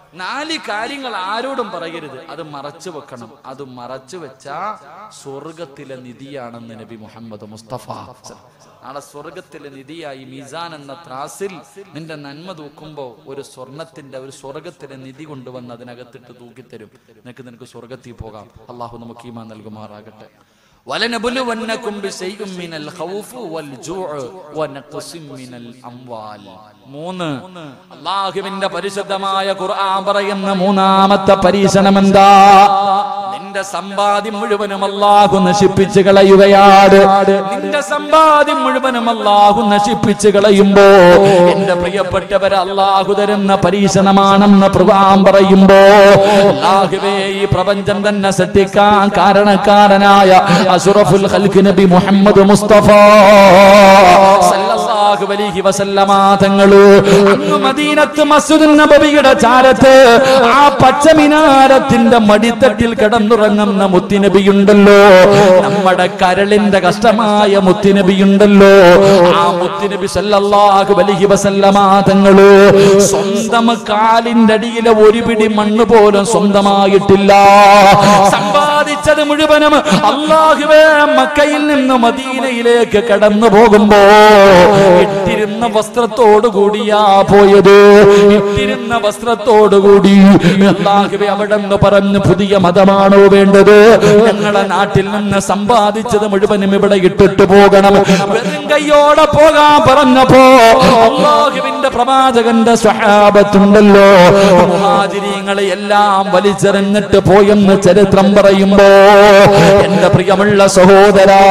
നാല് കാര്യങ്ങൾ ആരോടും പറയരുത് അത് മറച്ചു വെക്കണം അത് മറച്ചു വെച്ചാ സ്വർഗത്തിലെ നിധിയാണെന്ന് നബി മുഹമ്മദ് മുസ്തഫ നാളെ സ്വർഗത്തിലെ നിധിയായി മീസാൻ എന്ന ത്രാസിൽ നിന്റെ നന്മ തൂക്കുമ്പോ ഒരു സ്വർണത്തിന്റെ ഒരു സ്വർഗത്തിലെ നിധി കൊണ്ടുവന്ന് അതിനകത്തിട്ട് തൂക്കിത്തരും നിനക്ക് നിനക്ക് സ്വർഗത്തിൽ പോകാം അള്ളാഹു നമുക്ക് ഈമാ നൽകുമാറാകട്ടെ ولنبلونكم بشيء من الخوف والجوع ونقص من الأموال മൂന്ന് അള്ളാഹുവിന്റെ പരിശുദ്ധമായ ഖുർആൻ പറയുന്ന മൂന്നാമത്തെ പരീക്ഷണം എന്താ നിന്റെ സമ്പാദ്യം മുഴുവനും അള്ളാഹു നശിപ്പിച്ച് കളയുകയാണ് നിന്റെ സമ്പാദ്യം മുഴുവനും അള്ളാഹു നശിപ്പിച്ച് കളയുമ്പോ എന്റെ പ്രിയപ്പെട്ടവരെ അള്ളാഹു തരുന്ന പരീക്ഷണമാണെന്ന് ഖുർആൻ പറയുമ്പോ അള്ളാഹുവേ ഈ പ്രപഞ്ചം തന്നെ സൃഷ്ടിക്കാൻ കാരണക്കാരനായ അസുറഫുൽ ഖൽഖ് നബി മുഹമ്മദ് മുസ്തഫ സല്ലല്ലാഹു അലൈഹി വസല്ലമ തങ്ങള് അങ്ങ് മദീനത്ത് മസ്ജിദ് നബവിയുടെ ചാരത്ത് ആ പച്ചമിനാരത്തിന്റെ മടിത്തട്ടിൽ കിടന്നുറങ്ങുന്ന മുത്തിനബിയുണ്ടല്ലോ നമ്മുടെ കരളിന്റെ കഷ്ടമായ മുത്തിനബിയുണ്ടല്ലോ ആ മുത്തിനബി സല്ലല്ലാഹു അലൈഹി വസല്ലമ തങ്ങള് സ്വന്തം കാലിന്റെ അടിയിലെ ഒരു പിടി മണ്ണ് പോലും സ്വന്തമായിട്ടില്ല സമ്പാദിച്ചത് മുഴുവനും അള്ളാഹുവേ മക്കയിൽ നിന്ന് മദീനയിലേക്ക് കടന്നു പോകുമ്പോ ഇട്ടിരുന്ന വസ്ത്രത്തോടു കൂടിയാ പോയത് ഇട്ടിരുന്ന വസ്ത്രത്തോടു കൂടി അള്ളാഹുവേ അവിടെ നിന്ന് പറഞ്ഞു പുതിയ മതമാണോ വേണ്ടത് ഞങ്ങളെ നാട്ടിൽ നിന്ന് സമ്പാദിച്ചത് മുഴുവനും ഇവിടെ ഇട്ടിട്ട് പോകണം വെറും കൈയോടെ പോകാൻ പറഞ്ഞപ്പോ അള്ളാഹുവിന്റെ പ്രവാചകന്റെ സ്വഹാബത്തുണ്ടല്ലോ മുഹാജിരിങ്ങളെ എല്ലാം വലിച്ചെറിഞ്ഞിട്ട് പോയെന്ന് ചരിത്രം പറയുമ്പോ എന്റെ പ്രിയമുള്ള സഹോദരാ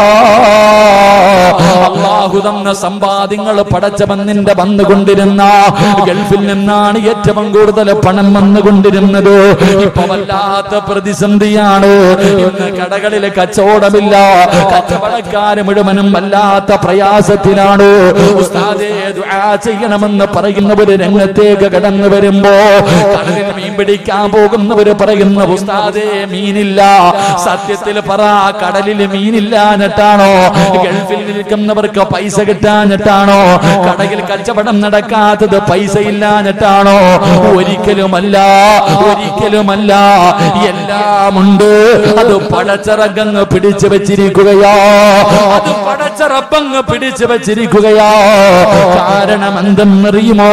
അള്ളാഹു തന്ന സമ്പാദ്യങ്ങൾ പടച്ചവൻ നിന്റെ വന്നുകൊണ്ടിരുന്ന ഗൾഫിൽ നിന്നാണ് ഏറ്റവും കൂടുതൽ പണം വന്നുകൊണ്ടിരുന്നത് ഇപ്പൊ വല്ലാത്ത പ്രതിസന്ധിയാണ് ഇന്ന് കടകളിലെ കച്ചവടമില്ല കച്ചവടക്കാര് മുഴുവനും വല്ലാത്ത പ്രയാസത്തിലാണ് ഉസ്താദേ ദുആ ചെയ്യണമെന്ന് പറയുന്നവര് രംഗത്തേക്ക് കടന്നു വരുമ്പോ കടലിൽ മീൻ പിടിക്കാൻ പോകുന്നവര് പറയുന്ന ഉസ്താദേ മീനില്ല സത്യത്തിൽ പറ കടലിൽ മീനില്ലാഞ്ഞിട്ടാണോ ഗൾഫിൽ നിൽക്കുന്നവർക്ക് പൈസ കിട്ടാഞ്ഞിട്ടാണോ കടയിൽ കച്ചവടം നടക്കാത്തത് പൈസ ഇല്ലാഞ്ഞിട്ടാണോ ഒരിക്കലുമല്ല ഒരിക്കലുമല്ല എല്ലാമുണ്ട് അത് പടച്ചിറങ്ങ് പിടിച്ചു വെച്ചിരിക്കുകയാ അത് പടച്ചിറപ്പങ്ങ് പിടിച്ചു വെച്ചിരിക്കുകയാ കാരണം എന്തെന്നറിയുമോ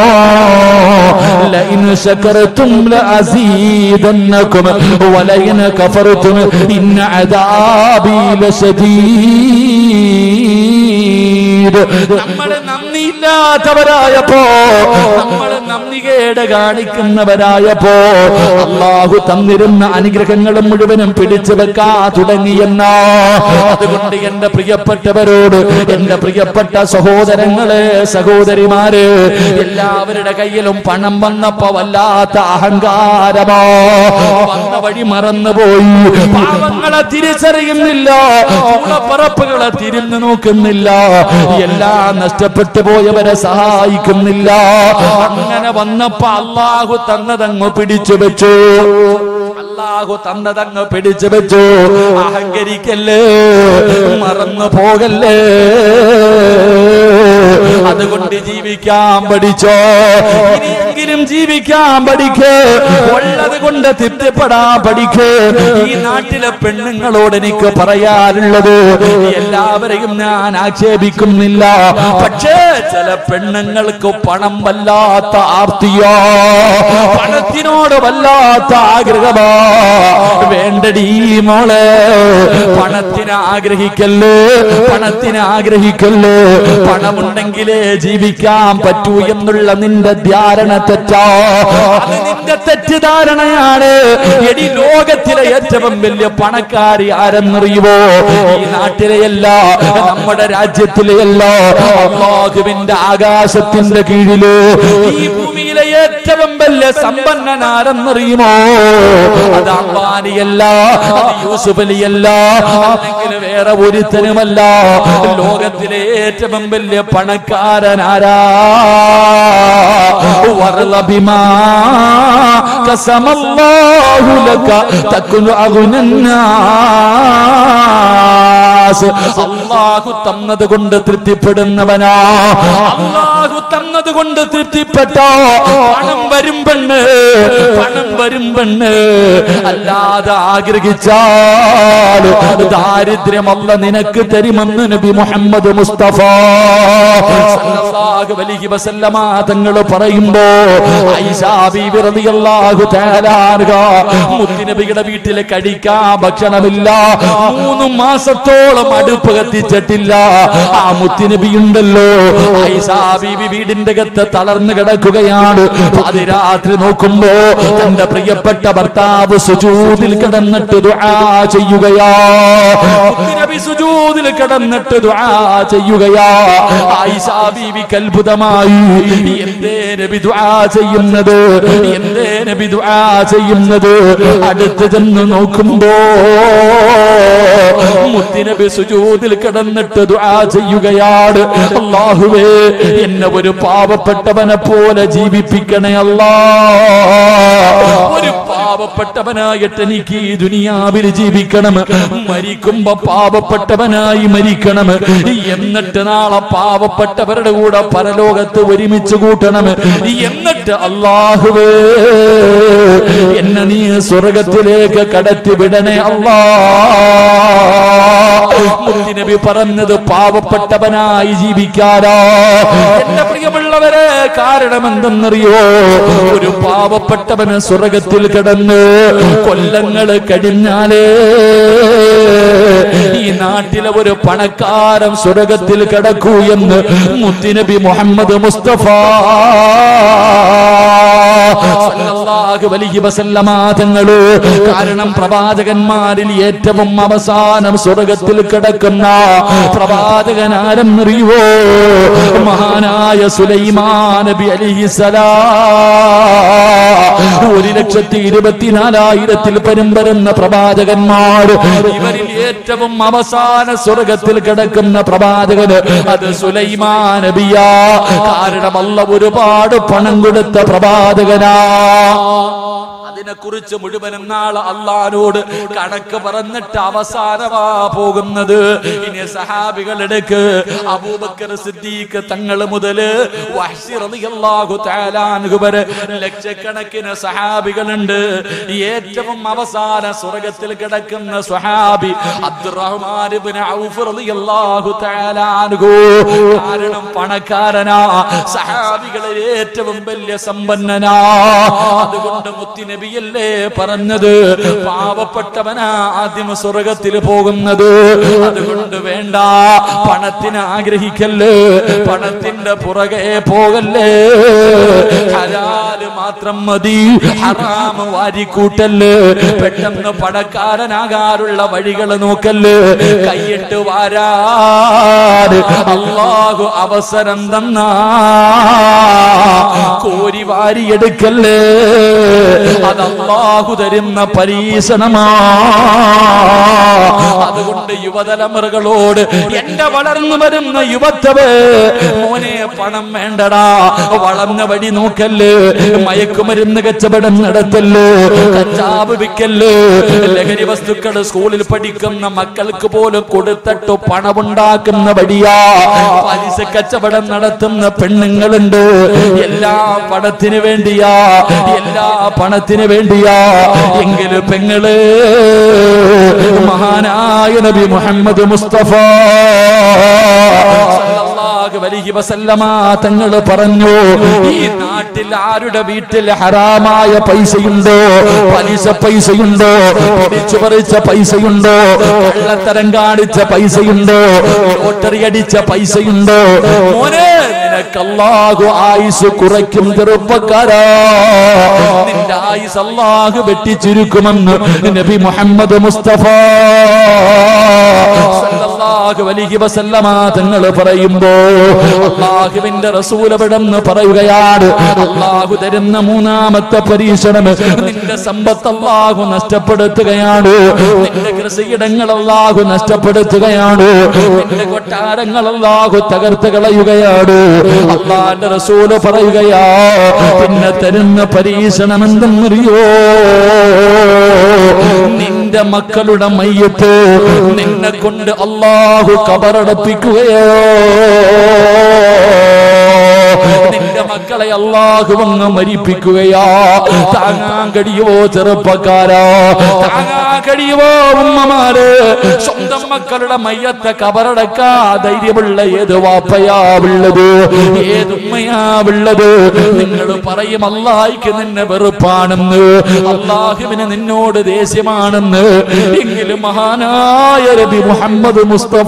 ലൈൻ ശകർത്തും ലഅസീദന്നകും വലൈൻ കഫർതും ഇന്ന അദാബി ലശദീദ് നമ്മൾ നന്ദിയില്ലാത്തവരായപ്പോ നമ്മൾ നന്ദികേട് കാണിക്കുന്നവരായപ്പോ അള്ളാഹു തന്നിരുന്ന അനുഗ്രഹങ്ങളും മുഴുവനും പിടിച്ചു വെക്കാ തുടങ്ങിയെന്ന അതുകൊണ്ട് എന്റെ പ്രിയപ്പെട്ടവരോട് എന്റെ പ്രിയപ്പെട്ട സഹോദരങ്ങളെ സഹോദരിമാര് എല്ലാവരുടെ കയ്യിലും പണം വന്നപ്പോ വല്ലാത്ത അഹങ്കാരമോ വന്ന വഴി മറന്നുപോയി പാവങ്ങളെ തിരിച്ചറിയുന്നില്ല പറപ്പുകളെ തിരിഞ്ഞു നോക്കുന്നില്ല എല്ലാം നഷ്ടപ്പെട്ടു പോയവരെ സഹായിക്കുന്നില്ല അങ്ങനെ വന്നപ്പോ അള്ളാഹു തന്നതങ്ങ് പിടിച്ചു വെച്ചു അള്ളാഹു തന്നതങ്ങ് പിടിച്ചു വെച്ചു അഹങ്കരിക്കല്ലേ മറന്നു പോകല്ലേ അതുകൊണ്ട് ജീവിക്കാൻ പഠിച്ചോ ഇനിയെങ്കിലും ജീവിക്കാൻ പഠിക്ക് ഉള്ളത് കൊണ്ട് തൃപ്തിപ്പെടാൻ പഠിക്ക് ഈ നാട്ടിലെ പെണ്ണുങ്ങളോട് എനിക്ക് പറയാറുള്ളത് എല്ലാവരെയും ഞാൻ ആക്ഷേപിക്കുന്നില്ല പക്ഷേ ചില പെണ്ണുങ്ങൾക്ക് പണം വല്ലാത്ത ആർത്തിയോ പണത്തിനോട് വല്ലാത്ത ആഗ്രഹമോ വേണ്ടടീ മോളെ പണത്തിന് ആഗ്രഹിക്കല്ലേ പണത്തിന് ആഗ്രഹിക്കല്ലേ പണമുണ്ടെങ്കിലേ ജീവിക്കാൻ പറ്റൂ എന്നുള്ള നിന്റെ ധാരണ തെറ്റാ അത് നിന്റെ തെറ്റിദ്ധാരണയാണ് എടി ലോകത്തിലെ ഏറ്റവും വലിയ പണക്കാരി ആരെന്നറിയുമോ ഈ നാട്ടിലെയല്ല നമ്മുടെ രാജ്യത്തിലെയല്ല അള്ളാഹുവിന്റെ ആകാശത്തിന്റെ കീഴില് ഈ ഭൂമിയിലെ ഏറ്റവും വലിയ സമ്പന്നനാരെന്നറിയുമോ അത് അംബാനിയല്ല അത് യൂസുഫ് അലിയല്ല അല്ലെങ്കിൽ വേറെ ഒരുത്തനുമല്ല ലോകത്തിലെ ഏറ്റവും വലിയ പണക്കാരനാരാ വർള ബിമാ കസമല്ലാഹു ലക തകുൻ അഗ്നന്നാസ് നാസ് അള്ളാഹു തന്നത് കൊണ്ട് തൃപ്തിപ്പെടുന്നവനാ അള്ളാഹു തന്നത് കൊണ്ട് തൃപ്തിപ്പെട്ട പണം വരും പെണ്ണ് പണം വരും പെണ്ണ് അല്ലാതെ ആഗ്രഹിച്ചാൽ ദാരിദ്ര്യമല്ല നിനക്ക് തരുമെന്ന് നബി മുഹമ്മദ് മുസ്തഫ സല്ലല്ലാഹു അലൈഹി വസല്ലമ തങ്ങൾ പറയുമ്പോ ഐഷാ ബീവി റളിയല്ലാഹു തആല അൻഹ മുത്തുനബിയുടെ വീട്ടിൽ കഴിക്കാൻ ഭക്ഷണമില്ല മൂന്ന് മാസത്തോളം അടുപ്പ് കത്തിച്ചിട്ടില്ല ആ മുത്തുനബി ഉണ്ടല്ലോ ഐഷാ ബീവി വീടിന്റെ അകത്ത് തളർന്നു കിടക്കുകയാണ് പാതിരാത്രി നോക്കുമ്പോ തന്റെ പ്രിയപ്പെട്ട ഭർത്താവ് സുജൂദിൽ കിടന്നിട്ട് ദുആ ചെയ്യുകയാ മുത്തുനബി സുജൂദിൽ കിടന്നിട്ട് ദുആ ചെയ്യുകയാ ആയിഷാ ബീവിക്ക് അത്ഭുതമായി എന്തേ നബി ദുആ ചെയ്യുന്നത് എന്തേ നബി ദുആ ചെയ്യുന്നത് അടുത്ത് ചെന്ന് നോക്കുമ്പോ മുത്തിനബി സുജൂദിൽ കിടന്നിട്ട് ദുആ ചെയ്യുകയാണ് അല്ലാഹുവേ എന്നെ ഒരു പാവപ്പെട്ടവനെ പോലെ ജീവിപ്പിക്കണേ അല്ലാ ഒരു പാവപ്പെട്ടവനായിട്ട് എനിക്ക് ഈ ദുനിയാവിൽ ജീവിക്കണം മരിക്കുമ്പോ പാവപ്പെട്ടവനായി മരിക്കണം എന്നിട്ട് നാളെ പാവപ്പെട്ടവരുടെ കൂടെ പരലോകത്ത് ഒരുമിച്ച് കൂട്ടണം എന്നിട്ട് അള്ളാഹുവേ എന്നെ നീ സ്വർഗത്തിലേക്ക് കടത്തി വിടണേ അല്ലാ മുത്തിനബി പറഞ്ഞത് പാവപ്പെട്ടവനായി ജീവിക്കാരോ എന്റെ പ്രിയമുള്ളവരെ കാരണം എന്തെന്നറിയോ ഒരു പാവപ്പെട്ടവന് സ്വർഗത്തിൽ കിടന്ന് കൊല്ലങ്ങള് കഴിഞ്ഞാലേ ഈ നാട്ടിലെ ഒരു പണക്കാരൻ സ്വർഗത്തിൽ കിടക്കൂ എന്ന് മുത്തിനബി മുഹമ്മദ് മുസ്തഫ സല്ലല്ലാഹു അലൈഹി വസല്ലമ തങ്ങള് കാരണം പ്രവാചകന്മാരിൽ ഏറ്റവും അവസാനം സ്വർഗത്തിൽ കിടക്കുന്ന പ്രവാചകൻ ആരെന്നറിയുവോ മഹാനായ സുലൈമാൻ നബി അലിഹിസലാ ഒരു ലക്ഷത്തി ഇരുപത്തിനാലായിരത്തിൽ പരം വരുന്ന പ്രവാചകന്മാർ ഇവരിൽ ഏറ്റവും അവസാന സ്വർഗത്തിൽ കിടക്കുന്ന പ്രവാചകന് അത് സുലൈമാൻ നബിയാ കാരണം അല്ല ഒരുപാട് പണം കൊടുത്ത പ്രവാചകനാ അതിനെ കുറിച്ച് മുഴുവനും നാളെ അള്ളഹാനോട് കണക്ക് പറഞ്ഞിട്ട് അവസാനമാ പോകുന്നത് ഇനി സഹാബികളെടുക്ക് അബൂബക്കർ സിദ്ദീഖ് തങ്ങൾ മുതല് വഹ്ശി റളിയല്ലാഹു തആല അൻഹു വരെ ലക്ഷക്കണക്കിന് സഹാബികളുണ്ട് ഏറ്റവും അവസാന സ്വർഗത്തിൽ കിടക്കുന്ന സ്വഹാബി അബ്ദുറഹ്മാൻ ഇബ്നു ഔഫ് റളിയല്ലാഹു തആല അൻഹു കാരണം പണക്കാരനാ സഹാബികളിൽ ഏറ്റവും വലിയ സമ്പന്നനാ അതുകൊണ്ട് മുത്തിനബിയല്ലേ പറഞ്ഞത് പാവപ്പെട്ടവനാ ആദ്യം സ്വർഗത്തിൽ പോകുന്നത് അതുകൊണ്ട് വേണ്ട പണത്തിന് ആഗ്രഹിക്കല്ലേ പണത്തിന്റെ പുറകെ പോകല്ലേ ഹലാല് മാത്രം മതി ഹറാമ് വാരിക്കൂട്ടല്ലേ പെട്ടെന്ന് പണക്കാരനാകാനുള്ള വഴികൾ നോക്കല്ലേ കൈയിട്ട് വാരാൻ അള്ളാഹു അവസരം തന്നാ കോരി വാരിയെടുക്കല്ലേ അത് അള്ളാഹു തരുന്ന പരീക്ഷണമാ അതുകൊണ്ട് യുവതലമുറകളോട് എന്റെ വളർന്നു വരുന്ന യുവത്തവ് മോനെ പണം വേണ്ടടാ വളർന്ന വഴി നോക്കല്ലേ മയക്കുമരുന്ന് കച്ചവടം നടത്തല്ലേ കഞ്ചാവ് വിൽക്കല്ലേ ലഹരി വസ്തുക്കൾ സ്കൂളിൽ പഠിക്കുന്ന മക്കൾക്ക് പോലും കൊടുത്തിട്ട് പണമുണ്ടാക്കുന്ന വഴിയാ പലിശ കച്ചവടം നടത്തുന്ന പെണ്ണുങ്ങളുണ്ട് എല്ലാ പണത്തിന് വേണ്ടിയാ എല്ലാ പണത്തിന് വേണ്ടിയാ എങ്കിലും പെങ്ങള് മഹാനായ നബി മുഹമ്മദ് മുസ്തഫ സല്ലല്ലാഹു അലൈഹി വസല്ലമ തങ്ങൾ പറഞ്ഞു ഈ നാട്ടിൽ ആരുടെ വീട്ടിൽ ഹറാമായ പൈസയുണ്ടോ പലിശ പൈസയുണ്ടോ പിടിച്ചു പറിച്ച പൈസയുണ്ടോ കള്ളത്തരം കാണിച്ച പൈസയുണ്ടോ ലോട്ടറി അടിച്ച പൈസയുണ്ടോ മോനെ നിനക്ക് അല്ലാഹു ആയുസ് കുറയ്ക്കും ചെറുപ്പക്കാരാ നിന്റെ ആയുസ് അല്ലാഹു വെട്ടിച്ചുരുക്കുമെന്ന് നബി മുഹമ്മദ് മുസ്തഫ സല്ലല്ലാഹു അലൈഹി വസല്ലമ തങ്ങൾ പറയുമ്പോ അള്ളാഹുവിന്റെ റസൂലവിടെന്ന് പറയുകയാണ് അള്ളാഹു തരുന്ന മൂന്നാമത്തെ പരീക്ഷണം നിന്റെ സമ്പത്ത് അള്ളാഹു നഷ്ടപ്പെടുത്തുകയാണ് നിന്റെ കൃഷിയിടങ്ങൾ അള്ളാഹു നഷ്ടപ്പെടുത്തുകയാണ് നിന്റെ കൊട്ടാരങ്ങൾ അള്ളാഹു തകർത്ത് കളയുകയാണ് അള്ളാന്റെ റസൂല് പറയുകയാ പിന്നെ തരുന്ന പരീക്ഷണം എന്തെന്നറിയോ നിന്റെ നിന്റെ മക്കളുടെ മയ്യത്ത് നിന്നെ കൊണ്ട് അള്ളാഹു കബറടപ്പിക്കുകയോ നിന്റെ മക്കളെ അള്ളാഹു അങ്ങ് മരിപ്പിക്കുകയാ താങ്ങാൻ കഴിയുമോ ചെറുപ്പക്കാരോ താങ്ങാൻ കഴിയുമോ ഉമ്മമാര് സ്വന്തം മക്കളുടെ മയ്യത്തെ കബറടക്കാ ധൈര്യമുള്ള ഏത് വാപ്പയാ ഉള്ളത് ഏതുമ്മയാ ഉള്ളത് നിങ്ങൾ പറയും അള്ളാഹിക്ക് നിന്നെ വെറുപ്പാണെന്ന് അള്ളാഹുവിന് നിന്നോട് ദേഷ്യമാണെന്ന് എങ്കിലും മഹാനായ രബി മുഹമ്മദ് മുസ്തഫ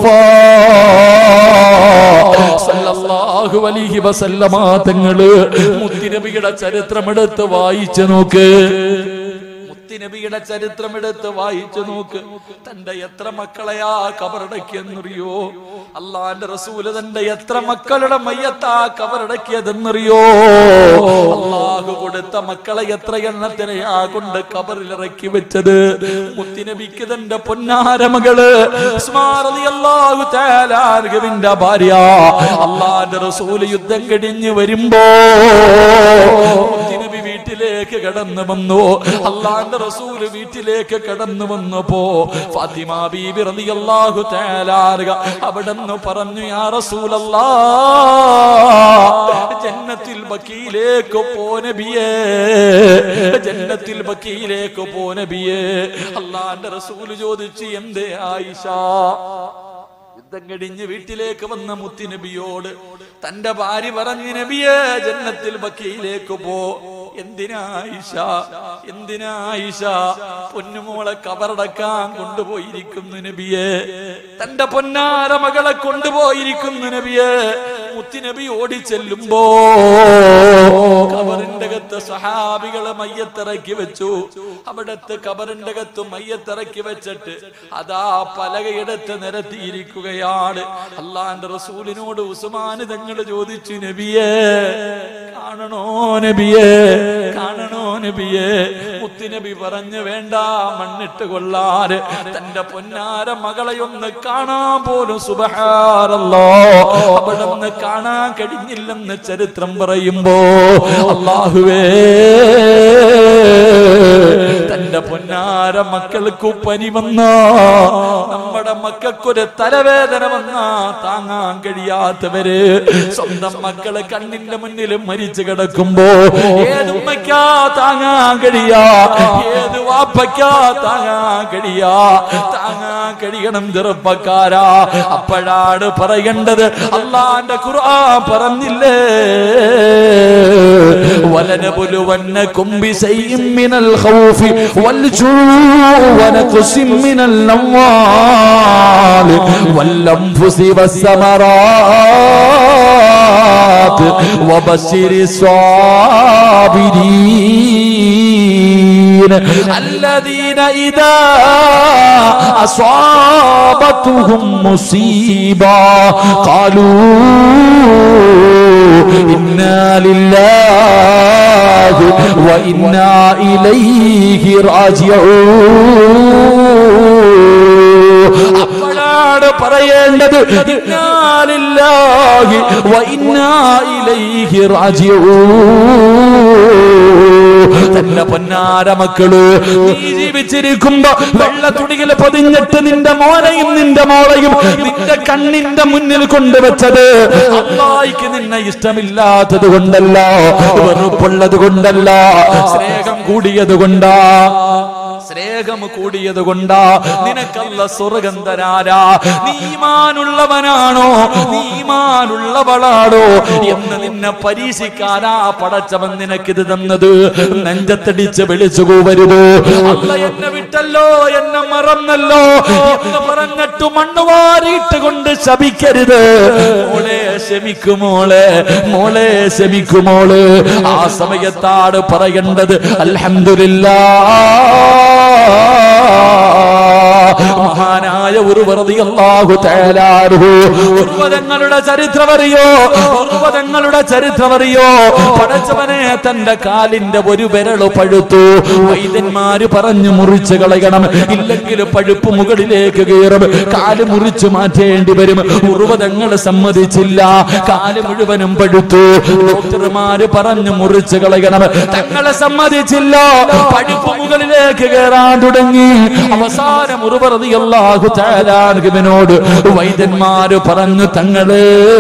സല്ലല്ലാഹു അലൈഹി വസല്ലമ തങ്ങള് മുത്തിനബിയുടെ ചരിത്രമെടുത്ത് വായിച്ചു നോക്ക് മുത്തിനബിയുടെ ചരിത്രമെടുത്ത് വായിച്ചു നോക്ക് തന്റെ എത്ര മക്കളെയാ കബറടക്കിയെന്നറിയോ അള്ളാന്റെ റസൂല് തന്റെ എത്ര മക്കളുടെ മയ്യത്താ കബറടക്കിയതെന്നറിയോ അള്ളാഹു കൊടുത്ത മക്കളെ എത്ര എണ്ണത്തിനെയാ കൊണ്ട് കബറിലിറക്കി വെച്ചത് മുത്തിനബിക്ക് തന്റെ പൊന്നാര മകള് അള്ളാഹു തേലാർഗവിന്റെ ഭാര്യ അള്ളാന്റെ റസൂല് യുദ്ധം കഴിഞ്ഞ് വരുമ്പോ മുത്തിനബി വീട്ടിലേക്ക് കടന്നു വന്നു അള്ളാന്റെ റസൂല് വീട്ടിലേക്ക് കടന്നു വന്നപ്പോ ഫാത്തിമ ബീബി റളിയല്ലാഹു തആലാർക അവിടെന്ന് പറഞ്ഞു യാ റസൂലല്ലാ ജന്നത്തിൽ ബക്കിയിലേക്ക് പോ നബിയേ ജന്നത്തിൽ ബക്കിയിലേക്ക് പോ നബിയേ അള്ളാന്റെ റസൂല് ചോദിച്ചു എന്തേ ആയിഷ യുദ്ധം കഴിഞ്ഞ് വീട്ടിലേക്ക് വന്ന മുത്തിനബിയോട് തന്റെ ഭാര്യ പറഞ്ഞു നബിയെ ജന്നത്തിൽ ബക്കയിലേക്ക് പോ എന്തിനാ ആയിഷ എന്തിനാ ആയിഷ പൊന്നുമോളെ കബറടക്കാൻ കൊണ്ടുപോയിരിക്കുന്നു നബിയെ തന്റെ പൊന്നാര മകളെ കൊണ്ടുപോയിരിക്കുന്നു നബിയെ മുത്തിനബി ഓടിച്ചെല്ലുമ്പോ കബറിന്റെ അകത്ത് സഹാബികളെ മയ്യത്തിറക്കി വെച്ചു അവിടത്തെ കബറിന്റെ അകത്ത് മയ്യത്തിറക്കി വെച്ചിട്ട് അതാ പലകയെടുത്ത് നിരത്തിയിരിക്കുകയാണ് അള്ളാന്റെ റസൂലിനോട് ഉസ്മാന് തങ്ങൾ ചോദിച്ചു നബിയേ കാണണോ നബിയേ കാണണോ നബിയേ മുത്തുനബി പറഞ്ഞു വേണ്ട മണ്ണിട്ട് കൊള്ളാറ് തന്റെ പൊന്നാര മകളെ ഒന്ന് കാണാൻ പോലും സുബഹാറല്ലോ അവിടെ നിന്ന് കാണാൻ കഴിഞ്ഞില്ലെന്ന് ചരിത്രം പറയുമ്പോ അള്ളാഹുവേ തന്റെ പൊന്നാര മക്കൾക്ക് പനി വന്ന നമ്മുടെ മക്കൾക്കൊരു തലവേദന വന്ന താങ്ങാൻ കഴിയാത്തവര് സ്വന്തം മക്കള് കണ്ണിന്റെ മുന്നിൽ മരിച്ചു കിടക്കുമ്പോ ഏത് ഉമ്മയ്ക്കാ താങ്ങാൻ കഴിയാ ഏത് വാപ്പയ്ക്കാ താങ്ങാൻ കഴിയാ താങ്ങാൻ കഴിയണം ചെറുപ്പക്കാരാ അപ്പോഴാണ് പറയേണ്ടത് അള്ളാന്റെ ഖുർആൻ പറഞ്ഞില്ലേ ولنبلونكم بشيء من الخوف والجوع ونقص من الأموال والأنفس والثمرات وبشر الصابرين الذين إذا أصابتهم مصيبة قالوا إنا لله وإنا إليه راجعون അപ്പോഴാണ് പറയേണ്ടത് ഇന്നാലില്ലാഹി വ ഇന്നാ ഇലൈഹി റാജിഊൻ തന്റെ പൊന്നാര മക്കള് നീ ജീവിച്ചിരിക്കുമ്പോ വെള്ള തുണിയിൽ പൊതിഞ്ഞിട്ട് നിന്റെ മോനെയും നിന്റെ മോളെയും നിന്റെ കണ്ണിന്റെ മുന്നിൽ കൊണ്ടുവച്ചത് അള്ളായിക്ക് നിന്നെ ഇഷ്ടമില്ലാത്തത് കൊണ്ടല്ല വെറുപ്പുള്ളത് കൊണ്ടല്ല സ്നേഹം കൂടിയത് കൊണ്ടാ സ്നേഹം കൂടിയത് കൊണ്ടാ നിനക്കല്ല സ്വർഗം തരാരാ നീമാനുള്ളവനാണോ നീമാനുള്ളവളാണോ എന്ന് നിന്നെ പരീക്ഷിക്കാനാ പടച്ചവൻ നിനക്കിത് തന്നത് നെഞ്ചത്തടിച്ച് വിളിച്ചു കൂവരുത് അല്ല എന്നെ വിട്ടല്ലോ എന്നെ മറന്നല്ലോ എന്ന് പറഞ്ഞിട്ട് മണ്ണുവാരിയിട്ട് കൊണ്ട് ശപിക്കരുത് മോളെ ശമിക്കുമോളെ മോളെ ശമിക്കുമോള് ആ സമയത്താണ് പറയേണ്ടത് അൽഹംദുലില്ലാ മഹാനായ ഒരു വെറുതെ അള്ളാഹു തേലാർഹു ഉർവതങ്ങളുടെ ചരിത്രം അറിയോ ഉർവതങ്ങളുടെ ചരിത്രം അറിയോ പടച്ചവനെ തന്റെ കാലിന്റെ ഒരു വിരള് പഴുത്തു വൈദ്യന്മാര് പറഞ്ഞു മുറിച്ച് കളയണം ഇല്ലെങ്കിൽ പഴുപ്പ് മുകളിലേക്ക് കയറും കാല് മുറിച്ചു മാറ്റേണ്ടി വരും ഉർവതങ്ങൾ സമ്മതിച്ചില്ല കാല് മുഴുവനും പഴുത്തു ഡോക്ടർമാര് പറഞ്ഞു മുറിച്ച് കളയണം തങ്ങളെ സമ്മതിച്ചില്ല പഴുപ്പ് മുകളിലേക്ക് കയറാൻ തുടങ്ങി അവസാനം ഉറുപറതി അള്ളാഹു താലാർഗിവനോട് വൈദ്യന്മാര് പറഞ്ഞു തങ്ങള്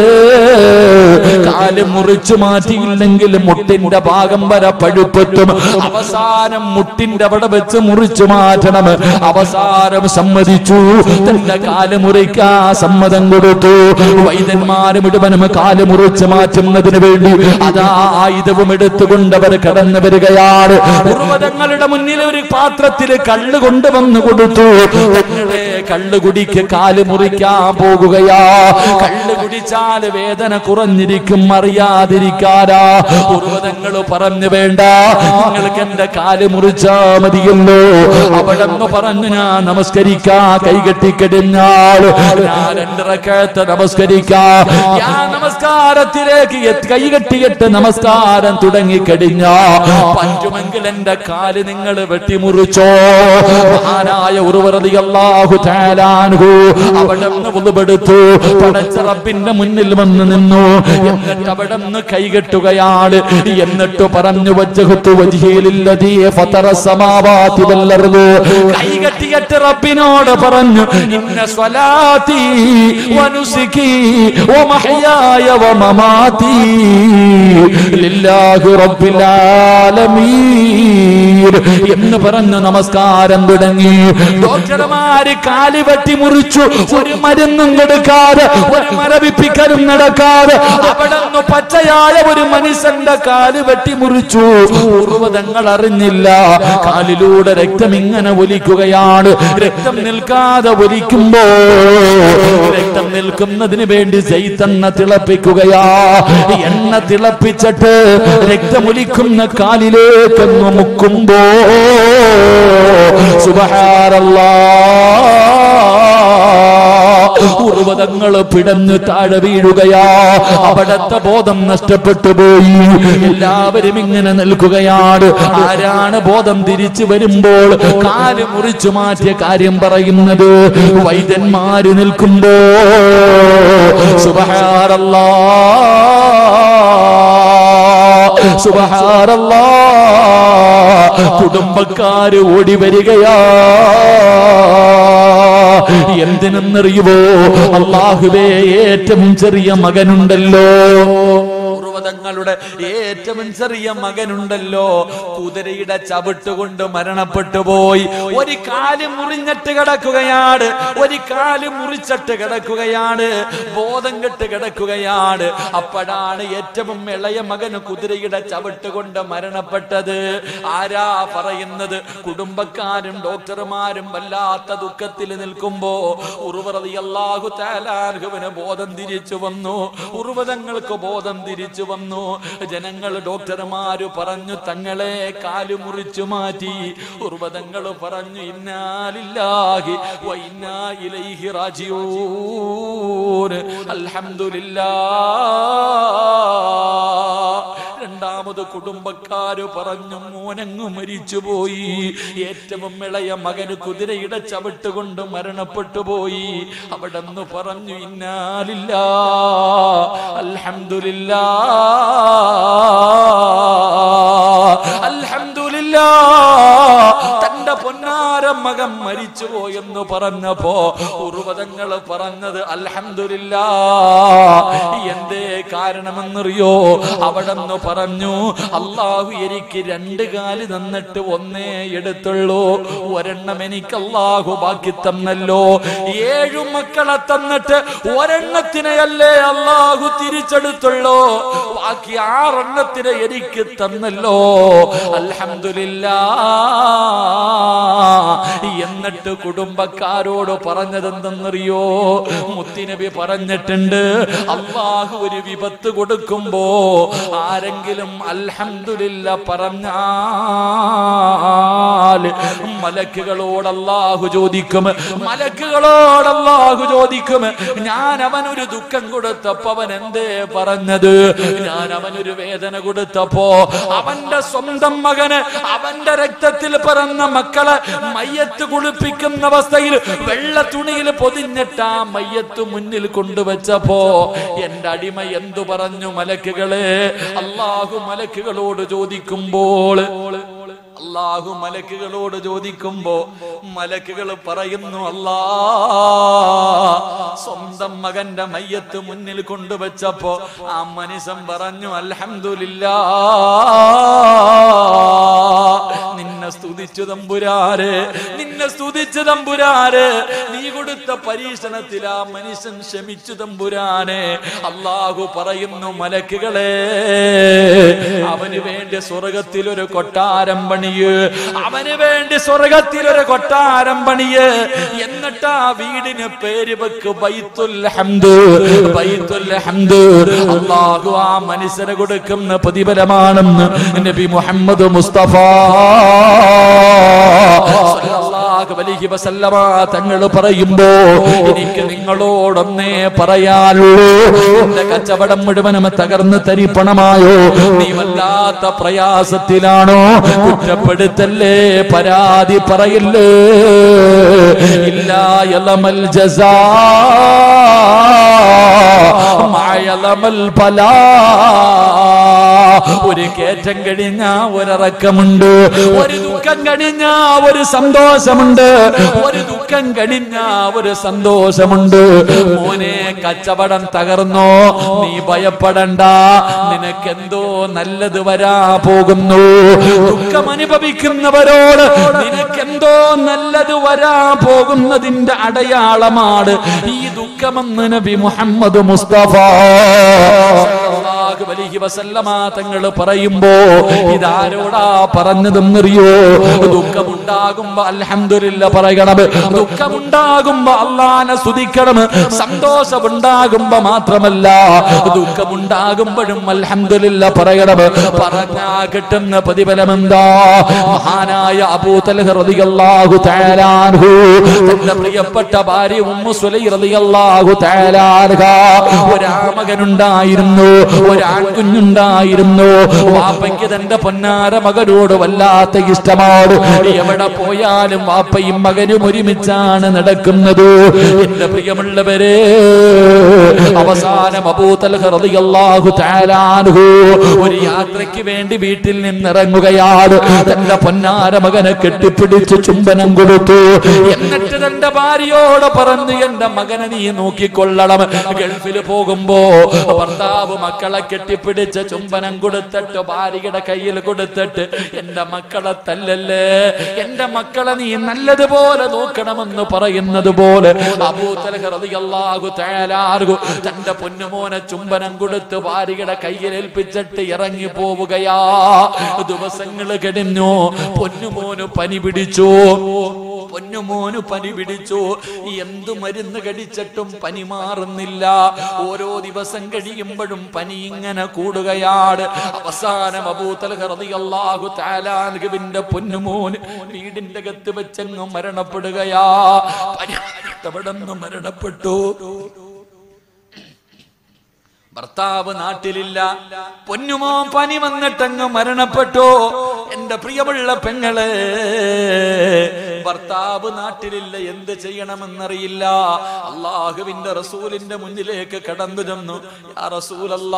കാല് മുറിച്ചു മാറ്റിയില്ലെങ്കിൽ മുട്ടിന്റെ ഭാഗം വരെ പഴുപ്പെത്തും അവസാനം മുട്ടിന്റെ അവിടെ വെച്ച് മുറിച്ചു മാറ്റണം അവസാനം സമ്മതിച്ചു തന്റെ കാല് മുറിക്കാ സമ്മതം കൊടുത്തു വൈദ്യന്മാര് മുഴുവനും കാല് മുറിച്ച് മാറ്റുന്നതിന് വേണ്ടി അതാ ആയുധവും എടുത്തുകൊണ്ട് അവർ കടന്നു വരികയാണ് ഉർവതങ്ങളുടെ മുന്നിൽ ഒരു പാത്രത്തിൽ കള്ള് കൊണ്ടുവന്ന് കൊടുത്തു തങ്ങളെ കള്ള് കുടിക്ക് കാല് മുറിക്കാൻ പോകുകയാ കള്ള് കുടിച്ചാൽ വേദന കുറഞ്ഞിരിക്കും അറിയാതിരിക്കാരാ ഉർവതങ്ങൾ പറഞ്ഞു വേണ്ട നിങ്ങൾക്ക് എന്റെ കാല് മുറിച്ചാ മതിയല്ലോ അവിടെ പറഞ്ഞു ഞാൻ നമസ്കരിക്കാ കൈകെട്ടിക്കടിഞ്ഞാൾ ഞാൻ രണ്ടിറക്കത്തെ നമസ്കരിക്കാ ഞാൻ നമസ്കാരത്തിലേക്ക് എത്തി- കൈകെട്ടിയിട്ട് നമസ്കാരം തുടങ്ങിക്കഴിഞ്ഞ പറ്റുമെങ്കിൽ എന്റെ കാല് നിങ്ങൾ വെട്ടിമുറിച്ചോ മഹാനായ ഉറുവറതി അള്ളാഹു താലാൻഹു അവിടെ നിന്ന് ഉളുപെടുത്തു പടച്ച റബ്ബിന്റെ മുന്നിൽ വന്ന് നിന്നു എന്നിട്ട് അവിടെ നിന്ന് കൈകെട്ടുകയാണ് എന്നിട്ട് പറഞ്ഞു വജ്ജഹത്തു വജിഹിലില്ലതീ ഫതറ സമാവാതി വല്ലർദു കൈകെട്ടിയിട്ട് റബ്ബിനോട് പറഞ്ഞു ഇന്ന സ്വലാത്തി വനുസികി വമഹയായ വമമാതി ലില്ലാഹി റബ്ബിൽ ആലമീൻ എന്ന് പറഞ്ഞ് നമസ്കാരം തുടങ്ങി ഡോക്ടർമാര് കാലി വെട്ടി മുറിച്ചു ഒരു മരുന്നും കൊടുക്കാതെ ഒരു മരവിപ്പിക്കലും നടക്കാതെ അവിടെ നിന്ന് പച്ചയായ ഒരു മനുഷ്യന്റെ കാല് വെട്ടി മുറിച്ചു പൂർവ്വതങ്ങൾ അറിഞ്ഞില്ല കാലിലൂടെ രക്തം ഇങ്ങനെ ഒലിക്കുകയാണ് രക്തം നിൽക്കാതെ ഒലിക്കുമ്പോ രക്തം നിൽക്കുന്നതിന് വേണ്ടി ജയ്തെണ്ണ തിളപ്പിക്കുകയാ എണ്ണ തിളപ്പിച്ചിട്ട് രക്തമൊലിക്കുന്ന കാലിലേക്കൊന്ന് മുക്കുമ്പോ സുബഹാരല്ലാ ഉർവതങ്ങൾ പിടഞ്ഞു താഴെ വീഴുകയാ അവിടത്തെ ബോധം നഷ്ടപ്പെട്ടു പോയി എല്ലാവരും ഇങ്ങനെ നിൽക്കുകയാണ് ആരാണ് ബോധം തിരിച്ചു വരുമ്പോൾ കാല് മുറിച്ചു മാറ്റിയ കാര്യം പറയുന്നത് വൈദ്യന്മാര് നിൽക്കുമ്പോ സുബഹാരല്ലാ സുബഹാരല്ലാ കുടുംബക്കാര് ഓടി വരികയാ എന്തിനെന്നറിയുവോ അള്ളാഹുവേ ഏറ്റവും ചെറിയ മകനുണ്ടല്ലോ പർവ്വതങ്ങളുടെ ഏറ്റവും ചെറിയ മകനുണ്ടല്ലോ കുതിരയുടെ ചവിട്ടുകൊണ്ട് മരണപ്പെട്ടു പോയി ഒരു കാല് മുറിഞ്ഞിട്ട് കിടക്കുകയാണ് ഒരു കാല് മുറിച്ചിട്ട് കിടക്കുകയാണ് ബോധം കെട്ട് കിടക്കുകയാണ് അപ്പോഴാണ് ഏറ്റവും ഇളയ മകന് കുതിരയുടെ ചവിട്ടുകൊണ്ട് മരണപ്പെട്ടത് ആരാ പറയുന്നത് കുടുംബക്കാരും ഡോക്ടർമാരും വല്ലാത്ത ദുഃഖത്തിൽ നിൽക്കുമ്പോ ഉറുവറതി അള്ളാഹു താലാർഹുവിന് ബോധം തിരിച്ചു വന്നു ഉറുവതങ്ങൾക്ക് ബോധം തിരിച്ചു വന്നു ജനങ്ങൾ ഡോക്ടർമാര് പറഞ്ഞു തങ്ങളെ കാല് മുറിച്ചു മാറ്റി ഉർവതങ്ങൾ പറഞ്ഞു ഇന്നാലില്ലാഹി വ ഇന്നാ ഇലൈഹി റാജിഊൻ അൽഹംദുലില്ലാ രണ്ടാമത് കുടുംബക്കാര് പറഞ്ഞു മോനങ്ങ് മരിച്ചുപോയി ഏറ്റവും ഇളയ മകന് കുതിരയുടെ ചവിട്ട് കൊണ്ട് മരണപ്പെട്ടു പോയി അവിടെ നിന്ന് പറഞ്ഞു ഇന്നാലില്ല അൽഹംദുലില്ലാ അൽഹംദുലില്ലാ തന്റെ പൊന്നാര മകൻ മരിച്ചുപോയെന്ന് പറഞ്ഞപ്പോ ഉറുവതങ്ങൾ പറഞ്ഞത് അൽഹംദുലില്ലാ എന്തേ കാരണമെന്നറിയോ അവിടെ നിന്ന് പറഞ്ഞു അള്ളാഹു എനിക്ക് രണ്ട് കാല് തന്നിട്ട് ഒന്നേ എടുത്തുള്ളൂ ഒരെണ്ണം എനിക്ക് അള്ളാഹു ബാക്കി തന്നല്ലോ ഏഴു മക്കളെ തന്നിട്ട് ഒരെണ്ണത്തിനെയല്ലേ അള്ളാഹു തിരിച്ചെടുത്തുള്ളൂ ബാക്കി ആറെണ്ണത്തിനെ എനിക്ക് തന്നല്ലോ അൽഹംദുലില്ലാ എന്നിട്ട് കുടുംബക്കാരോട് പറഞ്ഞതെന്തെന്നറിയോ മുത്തിനബി പറഞ്ഞിട്ടുണ്ട് അള്ളാഹു ഒരു വിപത്ത് കൊടുക്കുമ്പോ ആരെങ്കിലും അൽഹംദുലില്ല പറഞ്ഞാൽ കഴിഞ്ഞാൽ മലക്കുകളോട് അല്ലാഹു ചോദിക്കും മലക്കുകളോട് അല്ലാഹു ചോദിക്കും ഞാൻ അവനൊരു ദുഃഖം കൊടുത്തപ്പോ അവൻ എന്തേ പറഞ്ഞത് ഞാൻ അവനൊരു വേദന കൊടുത്തപ്പോ അവന്റെ സ്വന്തം മകന് അവന്റെ രക്തത്തിൽ പിറന്ന മക്കളെ മയ്യത്ത് കുളിപ്പിക്കുന്ന അവസ്ഥയിൽ വെള്ള തുണിയിൽ പൊതിഞ്ഞിട്ട് ആ മയ്യത്ത് മുന്നിൽ കൊണ്ടുവച്ചപ്പോ എന്റെ അടിമ എന്തു പറഞ്ഞു മലക്കുകളെ അള്ളാഹു മലക്കുകളോട് ചോദിക്കുമ്പോൾ അള്ളാഹു മലക്കുകളോട് ചോദിക്കുമ്പോ മലക്കുകൾ പറയുന്നു അല്ലാ സ്വന്തം മകന്റെ മയ്യത്ത് മുന്നിൽ കൊണ്ടുവച്ചപ്പോ ആ മനുഷ്യൻ പറഞ്ഞു അൽഹംദുലില്ലാ നിന്നെ സ്തുതിച്ചു തമ്പുരാര് നിന്നെ സ്തുതിച്ചു തമ്പുരാര് നീ കൊടുത്ത പരീക്ഷണത്തിൽ ആ മനുഷ്യൻ ക്ഷമിച്ചു തമ്പുരാനെ അള്ളാഹു പറയുന്നു മലക്കുകളെ അവന് വേണ്ടി സ്വർഗത്തിൽ ഒരു കൊട്ടാരം പണിയ് അവന് വേണ്ടി സ്വർഗത്തിൽ ഒരു കൊട്ടാരം പണിയ് എന്നിട്ട് ആ വീടിന് പേര് വെക്ക് ബൈത്തുൽ ഹംദ് ബൈത്തുൽ ഹംദ് അള്ളാഹു ആ മനുഷ്യന് കൊടുക്കുന്ന പ്രതിഫലമാണെന്ന് നബി മുഹമ്മദ് മുസ്തഫ സല്ലല്ലാഹു അലൈഹി വസല്ലമ തങ്ങൾ പറയുമ്പോ എനിക്ക് നിങ്ങളോടൊന്നേ പറയാനുള്ളൂ എന്റെ കച്ചവടം മുഴുവനും തകർന്ന് തരിപ്പണമായോ നീ വല്ലാത്ത പ്രയാസത്തിലാണോ കുറ്റപ്പെടുത്തല്ലേ പരാതി പറയില്ലേ ഇല്ല യലമൽ ജസാ മഴലമൽ പലാ ഒരു കയറ്റം കഴിഞ്ഞ ഒരിറക്കമുണ്ട് ഒരു ദുഃഖം കഴിഞ്ഞ ഒരു സന്തോഷമുണ്ട് ഒരു ദുഃഖം കഴിഞ്ഞ ഒരു സന്തോഷമുണ്ട് മോനെ കച്ചവടം തകർന്നോ നീ ഭയപ്പെടണ്ട നിനക്കെന്തോ നല്ലത് വരാ പോകുന്നു ദുഃഖം അനുഭവിക്കുന്നവരോട് നിനക്കെന്തോ നല്ലത് വരാ പോകുന്നതിന്റെ അടയാളമാണ് ഈ ദുഃഖമെന്ന് നബി മുഹമ്മദ് മുസ്തഫ സല്ലല്ലാഹു അലൈഹി വസല്ലമ തങ്ങൾ പറയുമ്പോ ഇതാരോടാ പറഞ്ഞതെന്നറിയോ ദുഃഖമുണ്ടാകുമ്പോ അൽഹംദുലില്ല പറയണം ദുഃഖമുണ്ടാകുമ്പോ അള്ളാനെ സ്തുതിക്കണം സന്തോഷമുണ്ടാകുമ്പോ മാത്രമല്ല ദുഃഖമുണ്ടാകുമ്പോഴും അൽഹംദുലില്ല പറയണം പറഞ്ഞാ കിട്ടുന്ന പ്രതിഫലം എന്താ മഹാനായ അബൂതൽഹ റളിയല്ലാഹു തആല അൻഹു തന്റെ പ്രിയപ്പെട്ട ഭാര്യ ഉമ്മു സുലൈ റളിയല്ലാഹു തആല അൻഹ ഒരാമകനുണ്ടായിരുന്നു ഒരാൺകുഞ്ഞുണ്ടായിരുന്നു വാപ്പയ്ക്ക് തന്റെ പൊന്നാര മകനോട് വല്ലാത്ത ഇഷ്ടമാണ് എവിടെ പോയാലും വാപ്പയും മകനും ഒരുമിച്ചാണ് നടക്കുന്നത് എന്റെ പ്രിയമുള്ളവരെ അവസാനം അബൂതൽഹു താലാൻഹു ഒരു യാത്രയ്ക്ക് വേണ്ടി വീട്ടിൽ നിന്നിറങ്ങുകയാണ് തന്റെ പൊന്നാര മകനെ കെട്ടിപ്പിടിച്ച് ചുംബനം കൊടുത്തു എന്നിട്ട് തന്റെ ഭാര്യയോട് പറഞ്ഞു എന്റെ മകനെ നീ നോക്കിക്കൊള്ളണം ഗൾഫിൽ പോകുമ്പോ ഭർത്താവ് മക്കളെ കെട്ടിപ്പിടിച്ച് ചുംബനം കൊടുത്തിട്ട് ഭാര്യയുടെ കയ്യിൽ കൊടുത്തിട്ട് എന്റെ മക്കളെ തല്ലല്ലേ എന്റെ മക്കളെ നീ നല്ലതുപോലെ നോക്കണമെന്ന് പറയുന്നത് പോലെ അബൂത്തലഹു തയ്യാറാകു തന്റെ പൊന്നുമോനെ ചുംബനം കൊടുത്ത് ഭാര്യയുടെ കയ്യിൽ ഏൽപ്പിച്ചിട്ട് ഇറങ്ങി പോവുകയാ ദിവസങ്ങൾ കഴിഞ്ഞു പൊന്നുമോന് പനി പിടിച്ചു പൊന്നുമോന് പനി പിടിച്ചു എന്തു മരുന്ന് കടിച്ചിട്ടും പനി മാറുന്നില്ല ഓരോ ദിവസം കഴിയുമ്പോഴും പനി ഇങ്ങനെ കൂടുകയാണ് അവസാനം അബൂത്തലഹു താലാൻഹുവിന്റെ പൊന്നുമോന് വീടിന്റെ അകത്ത് വെച്ചങ്ങ് മരണപ്പെടുകയാ പനി തവിടന്ന് മരണപ്പെട്ടു ഭർത്താവ് നാട്ടിലില്ല പൊന്നുമോ പനി വന്നിട്ടങ്ങ് മരണപ്പെട്ടു എന്റെ പ്രിയമുള്ള പെങ്ങളെ ഭർത്താവ് നാട്ടിലില്ല എന്ത് ചെയ്യണമെന്നറിയില്ല അള്ളാഹുവിന്റെ റസൂലിന്റെ മുന്നിലേക്ക് കടന്നു ചെന്നു യാ റസൂലല്ലാ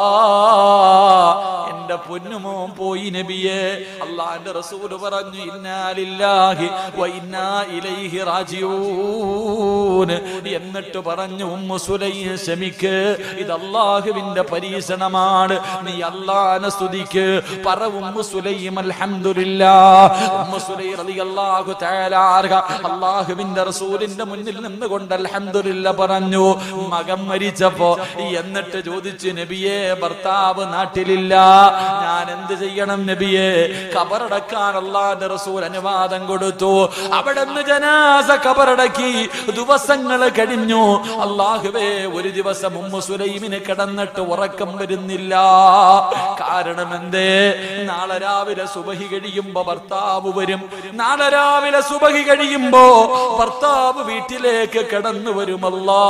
എന്റെ പൊന്നുമോ പോയി നബിയെ അള്ളാന്റെ റസൂല് പറഞ്ഞു ഇന്നാലില്ലാഹി വ ഇന്നാ ഇലൈഹി റാജിഊൻ എന്നിട്ട് പറഞ്ഞു ഉമ്മു സുലൈ ക്ഷമിക്ക് ഇത് അള്ളാഹുവിന്റെ പരീക്ഷണമാണ് നീ അള്ളാനെ സ്തുതിക്ക് പറ ഉമ്മു സുലൈം അൽഹംദുലില്ലാ ഉമ്മു സുലൈ റളിയല്ലാഹു തആല തആലാർഹ അള്ളാഹുവിന്റെ റസൂലിന്റെ മുന്നിൽ നിന്നുകൊണ്ട് അൽഹംദുലില്ല പറഞ്ഞു മകൻ മരിച്ചപ്പോ എന്നിട്ട് ചോദിച്ചു നബിയെ ഭർത്താവ് നാട്ടിലില്ല ഞാൻ എന്ത് ചെയ്യണം നബിയെ കബറടക്കാൻ അള്ളാന്റെ റസൂൽ അനുവാദം കൊടുത്തു അവിടെ നിന്ന് ജനാസ കബറടക്കി ദിവസങ്ങൾ കഴിഞ്ഞു അള്ളാഹുവേ ഒരു ദിവസം ഉമ്മു സുലൈമിന് കിടന്നിട്ട് ഉറക്കം വരുന്നില്ല കാരണം എന്തേ നാളെ രാവിലെ സുബഹി കഴിയുമ്പോ ഭർത്താവ് വരും നാളെ രാവിലെ സുബഹി കഴിയുമ്പോ ഭർത്താവ് വീട്ടിലേക്ക് കടന്നു വരുമല്ലാ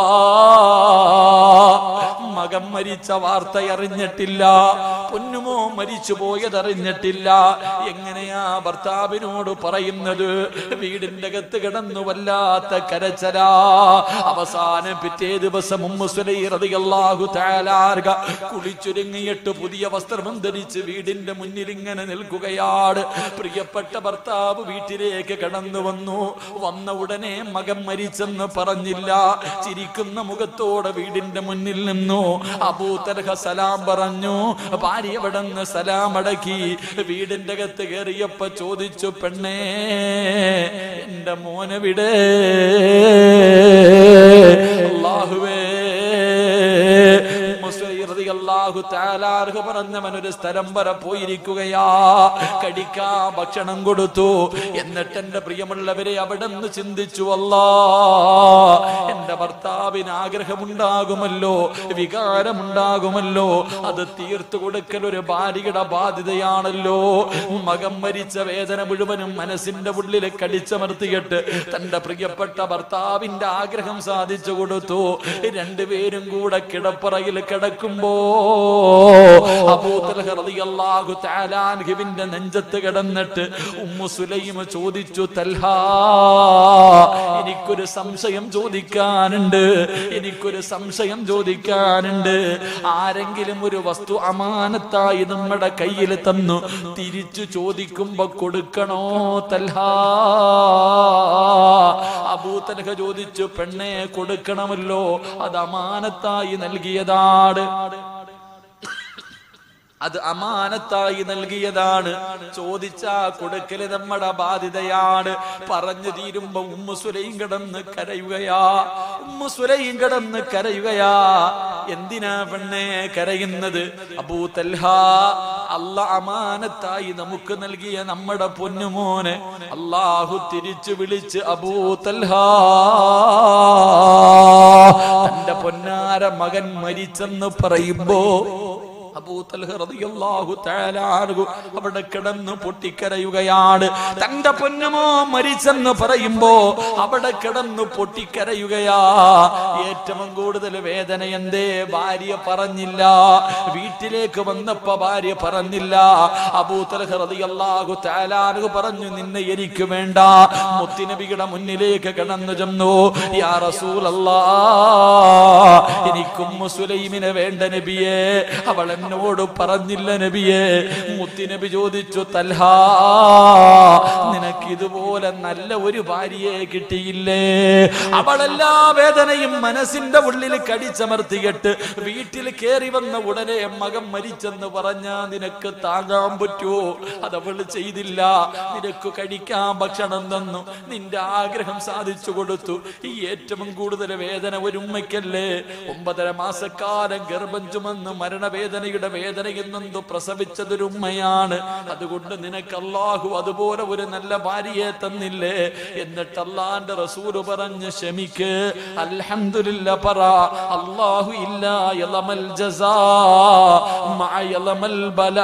മകൻ മരിച്ച വാർത്ത അറിഞ്ഞിട്ടില്ല പൊന്നുമോ മരിച്ചു പോയതറിഞ്ഞിട്ടില്ല എങ്ങനെയാ ഭർത്താവിനോട് പറയുന്നത് വീടിന്റെ അകത്ത് കിടന്നു വല്ലാത്ത കരച്ചലാ അവസാനം പിറ്റേ ദിവസം ഉമ്മു സുലൈർ റളിയല്ലാഹു തആല അൻഹ കുളിച്ചൊരുങ്ങിയിട്ട് പുതിയ വസ്ത്രം ധരിച്ച് വീടിന്റെ മുന്നിൽ ഇങ്ങനെ നിൽക്കുകയാണ് പ്രിയപ്പെട്ട ഭർത്താവ് വീട്ടിലേക്ക് കടന്നു വന്നു വന്ന ഉടനെ മകൻ മരിച്ചെന്ന് പറഞ്ഞില്ല ചിരിക്കുന്ന മുഖത്തോടെ വീടിന്റെ മുന്നിൽ നിന്നു അബൂതൽഹ സലാം പറഞ്ഞു ഭാര്യ അവിടെ നിന്ന് സലാം അടക്കി വീടിന്റെ അകത്ത് കയറിയപ്പോ ചോദിച്ചു പെണ്ണേ എന്റെ മോനെവിടെ അള്ളാഹുവേ മുസ്ലിം റളിയല്ലാഹു തആല അൻഹു പറഞ്ഞവൻ ഒരു സ്ഥലം വരെ പോയിരിക്കുകയാ കടിക്കാ ഭക്ഷണം കൊടുത്തു എന്നിട്ട് എന്റെ പ്രിയമുള്ളവരെ അവിടെ നിന്ന് ചിന്തിച്ചു അല്ലാ എന്റെ ഭർത്താവിന് ആഗ്രഹമുണ്ടാകുമല്ലോ വികാരമുണ്ടാകുമല്ലോ അത് തീർത്തു കൊടുക്കൽ ഒരു ഭാര്യയുടെ ബാധ്യതയാണല്ലോ മകൻ മരിച്ച വേദന മുഴുവനും മനസ്സിന്റെ ഉള്ളിൽ കടിച്ചമർത്തിയിട്ട് തന്റെ പ്രിയപ്പെട്ട ഭർത്താവിന്റെ ആഗ്രഹം സാധിച്ചു കൊടുത്തു രണ്ടുപേരും കൂടെ കിടപ്പറയിൽ കിടക്കുമ്പോ അബൂതൽഹ റളിയല്ലാഹു തആല അൻഹുവിന്റെ നെഞ്ചത്ത് കിടന്നിട്ട് ഉമ്മു സുലൈമ ചോദിച്ചു തൽഹാ എനിക്കൊരു സംശയം ചോദിക്കാനുണ്ട് എനിക്കൊരു സംശയം ചോദിക്കാനുണ്ട് ആരെങ്കിലും ഒരു വസ്തു അമാനത്തായി നമ്മുടെ കയ്യിൽ തന്നു തിരിച്ചു ചോദിക്കുമ്പോ കൊടുക്കണോ തൽഹാ അബൂതൽഹ ചോദിച്ചു പെണ്ണെ കൊടുക്കണമല്ലോ അത് അമാനത്തായി നൽകിയതാണ് അത് അമാനത്തായി നൽകിയതാണ് ചോദിച്ചാ കൊടുക്കല് നമ്മുടെ ബാധ്യതയാണ് പറഞ്ഞു തീരുമ്പോ ഉമ്മു സുലൈം കിടന്ന് കരയുകയാ ഉമ്മു സുലൈം കിടന്ന് കരയുകയാ എന്തിനാ പെണ്ണെ കരയുന്നത് അബൂ തൽഹ അല്ല അമാനത്തായി നമുക്ക് നൽകിയ നമ്മുടെ പൊന്നുമോനെ അള്ളാഹു തിരിച്ചു വിളിച്ച് അബൂ തൽഹ തന്റെ പൊന്നാര മകൻ മരിച്ചെന്ന് പറയുമ്പോ അബൂതൽഹ റളിയല്ലാഹു തആല അൻഹു അവിടെ കിടന്ന് പൊട്ടിക്കരയുകയാണ് തന്റെ പൊന്നുമോ മരിച്ചെന്ന് പറയുമ്പോ അവിടെ കിടന്ന് പൊട്ടിക്കരയുകയാ ഏറ്റവും കൂടുതൽ വേദന എന്തേ ഭാര്യ പറഞ്ഞില്ല വീട്ടിലേക്ക് വന്നപ്പോ ഭാര്യ പറഞ്ഞില്ല അബൂതൽഹ റളിയല്ലാഹു തആല അൻഹു പറഞ്ഞു നിന്നെ എനിക്ക് വേണ്ട മുത്തുനബിയുടെ മുന്നിലേക്ക് കടന്നു ചെന്നു യാ റസൂലല്ലാ എനിക്കും സുലൈമിനെ വേണ്ട നബിയെ അവൾ എന്നോട് പറഞ്ഞില്ല നബിയെ മുത്തിനബി ചോദിച്ചു തൽഹാ നിനക്ക് ഇതുപോലെ നല്ല ഒരു ഭാര്യയെ കിട്ടിയില്ലേ അവളെല്ലാ വേദനയും മനസ്സിന്റെ ഉള്ളിൽ കടിച്ചമർത്തിയിട്ട് വീട്ടിൽ കയറി വന്ന ഉടനെ മകൻ മരിച്ചെന്ന് പറഞ്ഞാ നിനക്ക് താങ്ങാൻ പറ്റുമോ അതവൾ ചെയ്തില്ല നിനക്ക് കഴിക്കാൻ ഭക്ഷണം തന്നു നിന്റെ ആഗ്രഹം സാധിച്ചു കൊടുത്തു ഈ ഏറ്റവും കൂടുതൽ വേദന ഒരു ഉമ്മയ്ക്കല്ലേ ഒമ്പതര മാസക്കാലം ഗർഭം ചുമന്ന് മരണവേദനയുടെ വേദനയിൽ നിന്ന് പ്രസവിച്ചതൊരു ഉമ്മയാണ് അതുകൊണ്ട് നിനക്ക് അള്ളാഹു അതുപോലെ ഒരു നല്ല ഭാര്യയെ തന്നില്ലേ എന്നിട്ട് അള്ളാന്റെ റസൂല് പറഞ്ഞ് ക്ഷമിക്ക് അൽഹംദുലില്ല പറ അള്ളാഹു ഇല്ല യലമൽ ജസാ മഅ യലമൽ ബലാ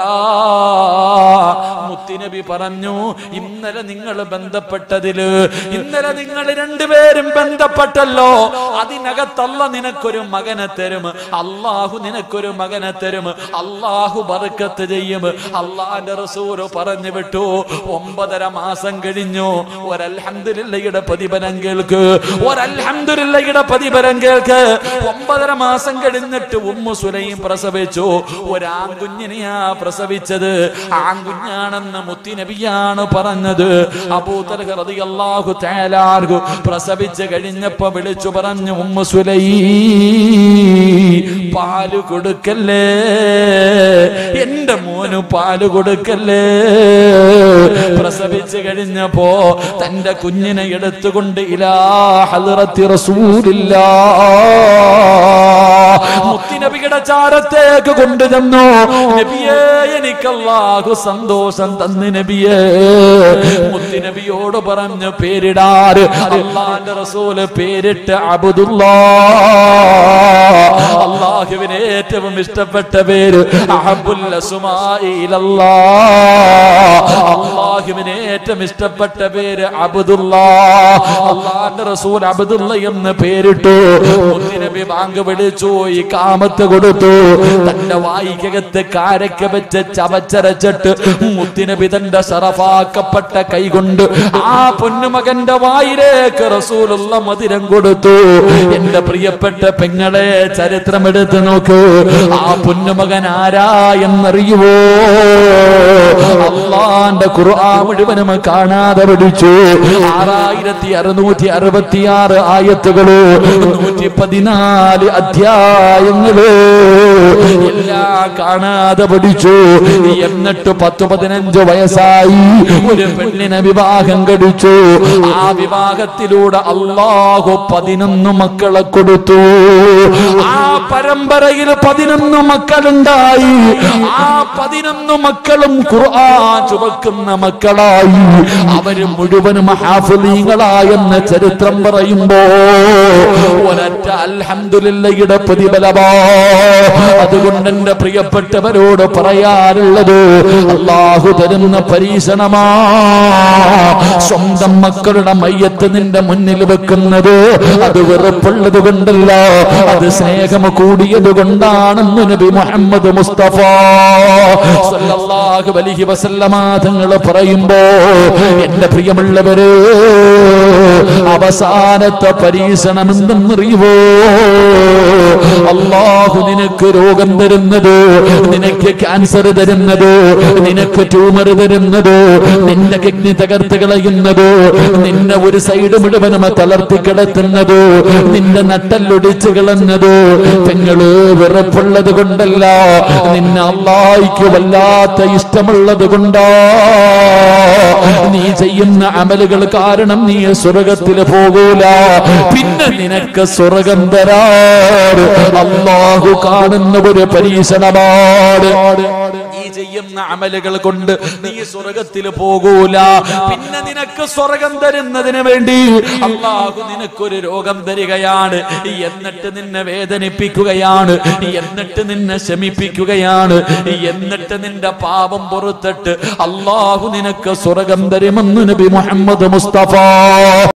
മുത്തിനബി പറഞ്ഞു ഇന്നലെ നിങ്ങൾ ബന്ധപ്പെട്ടതില് ഇന്നലെ നിങ്ങൾ രണ്ടുപേരും ബന്ധപ്പെട്ടല്ലോ അതിനകത്തല്ല നിനക്കൊരു മകനെ തരും അള്ളാഹു നിനക്കൊരു മകനെ തരും അള്ളാഹു ബർക്കത്ത് ചെയ്യും അള്ളാന്റെ റസൂല് പറഞ്ഞു വിട്ടു ഒമ്പതര മാസം കഴിഞ്ഞു ഒരൽഹംദുലില്ലയുടെ പ്രതിഫലം കേൾക്ക് ഒരൽഹംദുലില്ലയുടെ പ്രതിഫലം കേൾക്ക് ഒമ്പതര മാസം കഴിഞ്ഞിട്ട് ഉമ്മു സുലൈം പ്രസവിച്ചു ഒരാൺകുഞ്ഞിനെയാ പ്രസവിച്ചത് ആൺകുഞ്ഞാണെന്ന് മുത്തിനബിയാണ് പറഞ്ഞത് അബൂതൽഹ റളിയല്ലാഹു തആല അൻഹു പ്രസവിച്ച് കഴിഞ്ഞപ്പോ വിളിച്ചു പറഞ്ഞു ഉമ്മു സുലൈ പാല് കൊടുക്കല്ലേ എന്റെ മോന് പാല് കൊടുക്കല്ലേ പ്രസവിച്ചു കഴിഞ്ഞപ്പോ തന്റെ കുഞ്ഞിനെ എടുത്തുകൊണ്ട് ഇലാ ഹദ്റത്തി റസൂലില്ലാ മുത്തിനബിയുടെ ചാരത്തേക്ക് കൊണ്ടുചെന്നു നബിയേ എനിക്ക് അല്ലാഹു സന്തോഷം തന്ന് നബിയേ മുത്തിനബിയോട് പറഞ്ഞു പേരിടാറ് അള്ളാന്റെ റസൂല് പേരിട്ട് അബുദുല്ലാ അള്ളാഹുവിന് ഏറ്റവും ഇഷ്ടപ്പെട്ട പേര് അഹബുൽ അസ്മാഇ ഇലല്ലാ. അള്ളാഹുവിന് ഏറ്റവും ഇഷ്ടപ്പെട്ട പേര് അബുദുല്ലാ അള്ളാന്റെ റസൂൽ അബുദുല്ല എന്ന് പേരിട്ടു മുത്തിനബി ബാങ്ക് വിളിച്ചു ഈ കാമത്ത് കൊടുത്തു തന്റെ വായിക്കകത്ത് കാരക്ക വെച്ച് ചവച്ചരച്ചിട്ട് മുത്തിനബി തന്റെ സറഫാക്കപ്പെട്ട കൈകൊണ്ട് ആ പൊന്നുമകന്റെ വായിലേക്ക് റസൂലുള്ള മധുരം കൊടുത്തു എന്റെ പ്രിയപ്പെട്ട പെങ്ങളെ ചരിത്രം എടുത്ത് നോക്കൂ ആ പൊന്നുമകൻ ആരാ എന്നറിയുവോ അള്ളാന്റെ ഖുർആൻ മുഴുവനും കാണാതെ പഠിച്ചു ആറായിരത്തി അറുന്നൂറ്റി അറുപത്തി ആറ് ആയത്തുകള് നൂറ്റി പതിനാല് അധ്യായങ്ങള് എല്ലാം കാണാതെ പഠിച്ചു എന്നിട്ട് പത്ത് പതിനഞ്ച് വയസ്സായി ഒരു പെണ്ണിനെ വിവാഹം കഴിച്ചു ആ വിവാഹത്തിലൂടെ അള്ളാഹു പതിനൊന്ന് മക്കളെ കൊടുത്തു ആ പരമ്പരയിൽ പതിനൊന്ന് മക്കളുണ്ടായി ആ പതിനൊന്ന് മക്കളും ഖുർആൻ ചുമക്കുന്ന മക്കളായി അവര് മുഴുവനും ഹാഫലീങ്ങളായെന്ന ചരിത്രം പറയുമ്പോ ഒരറ്റ അൽഹംദുലില്ലയുടെ പ്രതിഫലമാ അതുകൊണ്ട് എന്റെ പ്രിയപ്പെട്ടവരോട് പറയാറുള്ളത് അള്ളാഹു തരുന്ന പരീക്ഷണമാ സ്വന്തം മക്കളുടെ മയ്യത്ത് നിന്റെ മുന്നിൽ വെക്കുന്നത് അത് വെറുപ്പുള്ളത് കൊണ്ടല്ല അത് സ്നേഹം കൂടിയത് കൊണ്ടാണെന്ന് നബി മുഹമ്മദ് മുസ്തഫ സല്ലല്ലാഹു അലൈഹി വസല്ലമ തങ്ങൾ പറയുമ്പോ എന്റെ പ്രിയമുള്ളവര് അവസാനത്തെ പരീക്ഷണം എന്തെന്നറിയുവോ അള്ളാഹു നിനക്ക് രോഗം തരുന്നത് നിനക്ക് ക്യാൻസർ തരുന്നത് നിനക്ക് ട്യൂമർ തരുന്നത് നിന്റെ കിഡ്നി തകർത്ത് കളയുന്നത് നിന്നെ ഒരു സൈഡ് മുഴുവനും തളർത്തി കിടത്തുന്നത് നിന്റെ നട്ടല്ലൊടിച്ച് കളഞ്ഞത് പെങ്ങള് വെറുപ്പുള്ളത് കൊണ്ടല്ല നിന്നെ അള്ളാഹിക്ക് വല്ലാത്ത ഇഷ്ടമുള്ളത് കൊണ്ടാ നീ ചെയ്യുന്ന അമലുകൾ കാരണം നീ സ്വർഗത്തിൽ പോകൂല പിന്നെ നിനക്ക് സ്വർഗം തരാറ് അള്ളാഹു കാണുന്ന ഒരു പരീക്ഷണമാണ് നീ ചെയ്യുന്ന അമലുകൾ കൊണ്ട് നീ സ്വർഗത്തിൽ പോകൂല പിന്നെ നിനക്ക് സ്വർഗം തരുന്നതിന് വേണ്ടി അള്ളാഹു നിനക്കൊരു രോഗം തരികയാണ് എന്നിട്ട് നിന്നെ വേദനിപ്പിക്കുകയാണ് എന്നിട്ട് നിന്നെ ശമിപ്പിക്കുകയാണ് എന്നിട്ട് നിന്റെ പാപം പുറത്തിട്ട് അള്ളാഹു നിനക്ക് സ്വർഗം തരുമെന്ന് നബി മുഹമ്മദ് മുസ്തഫ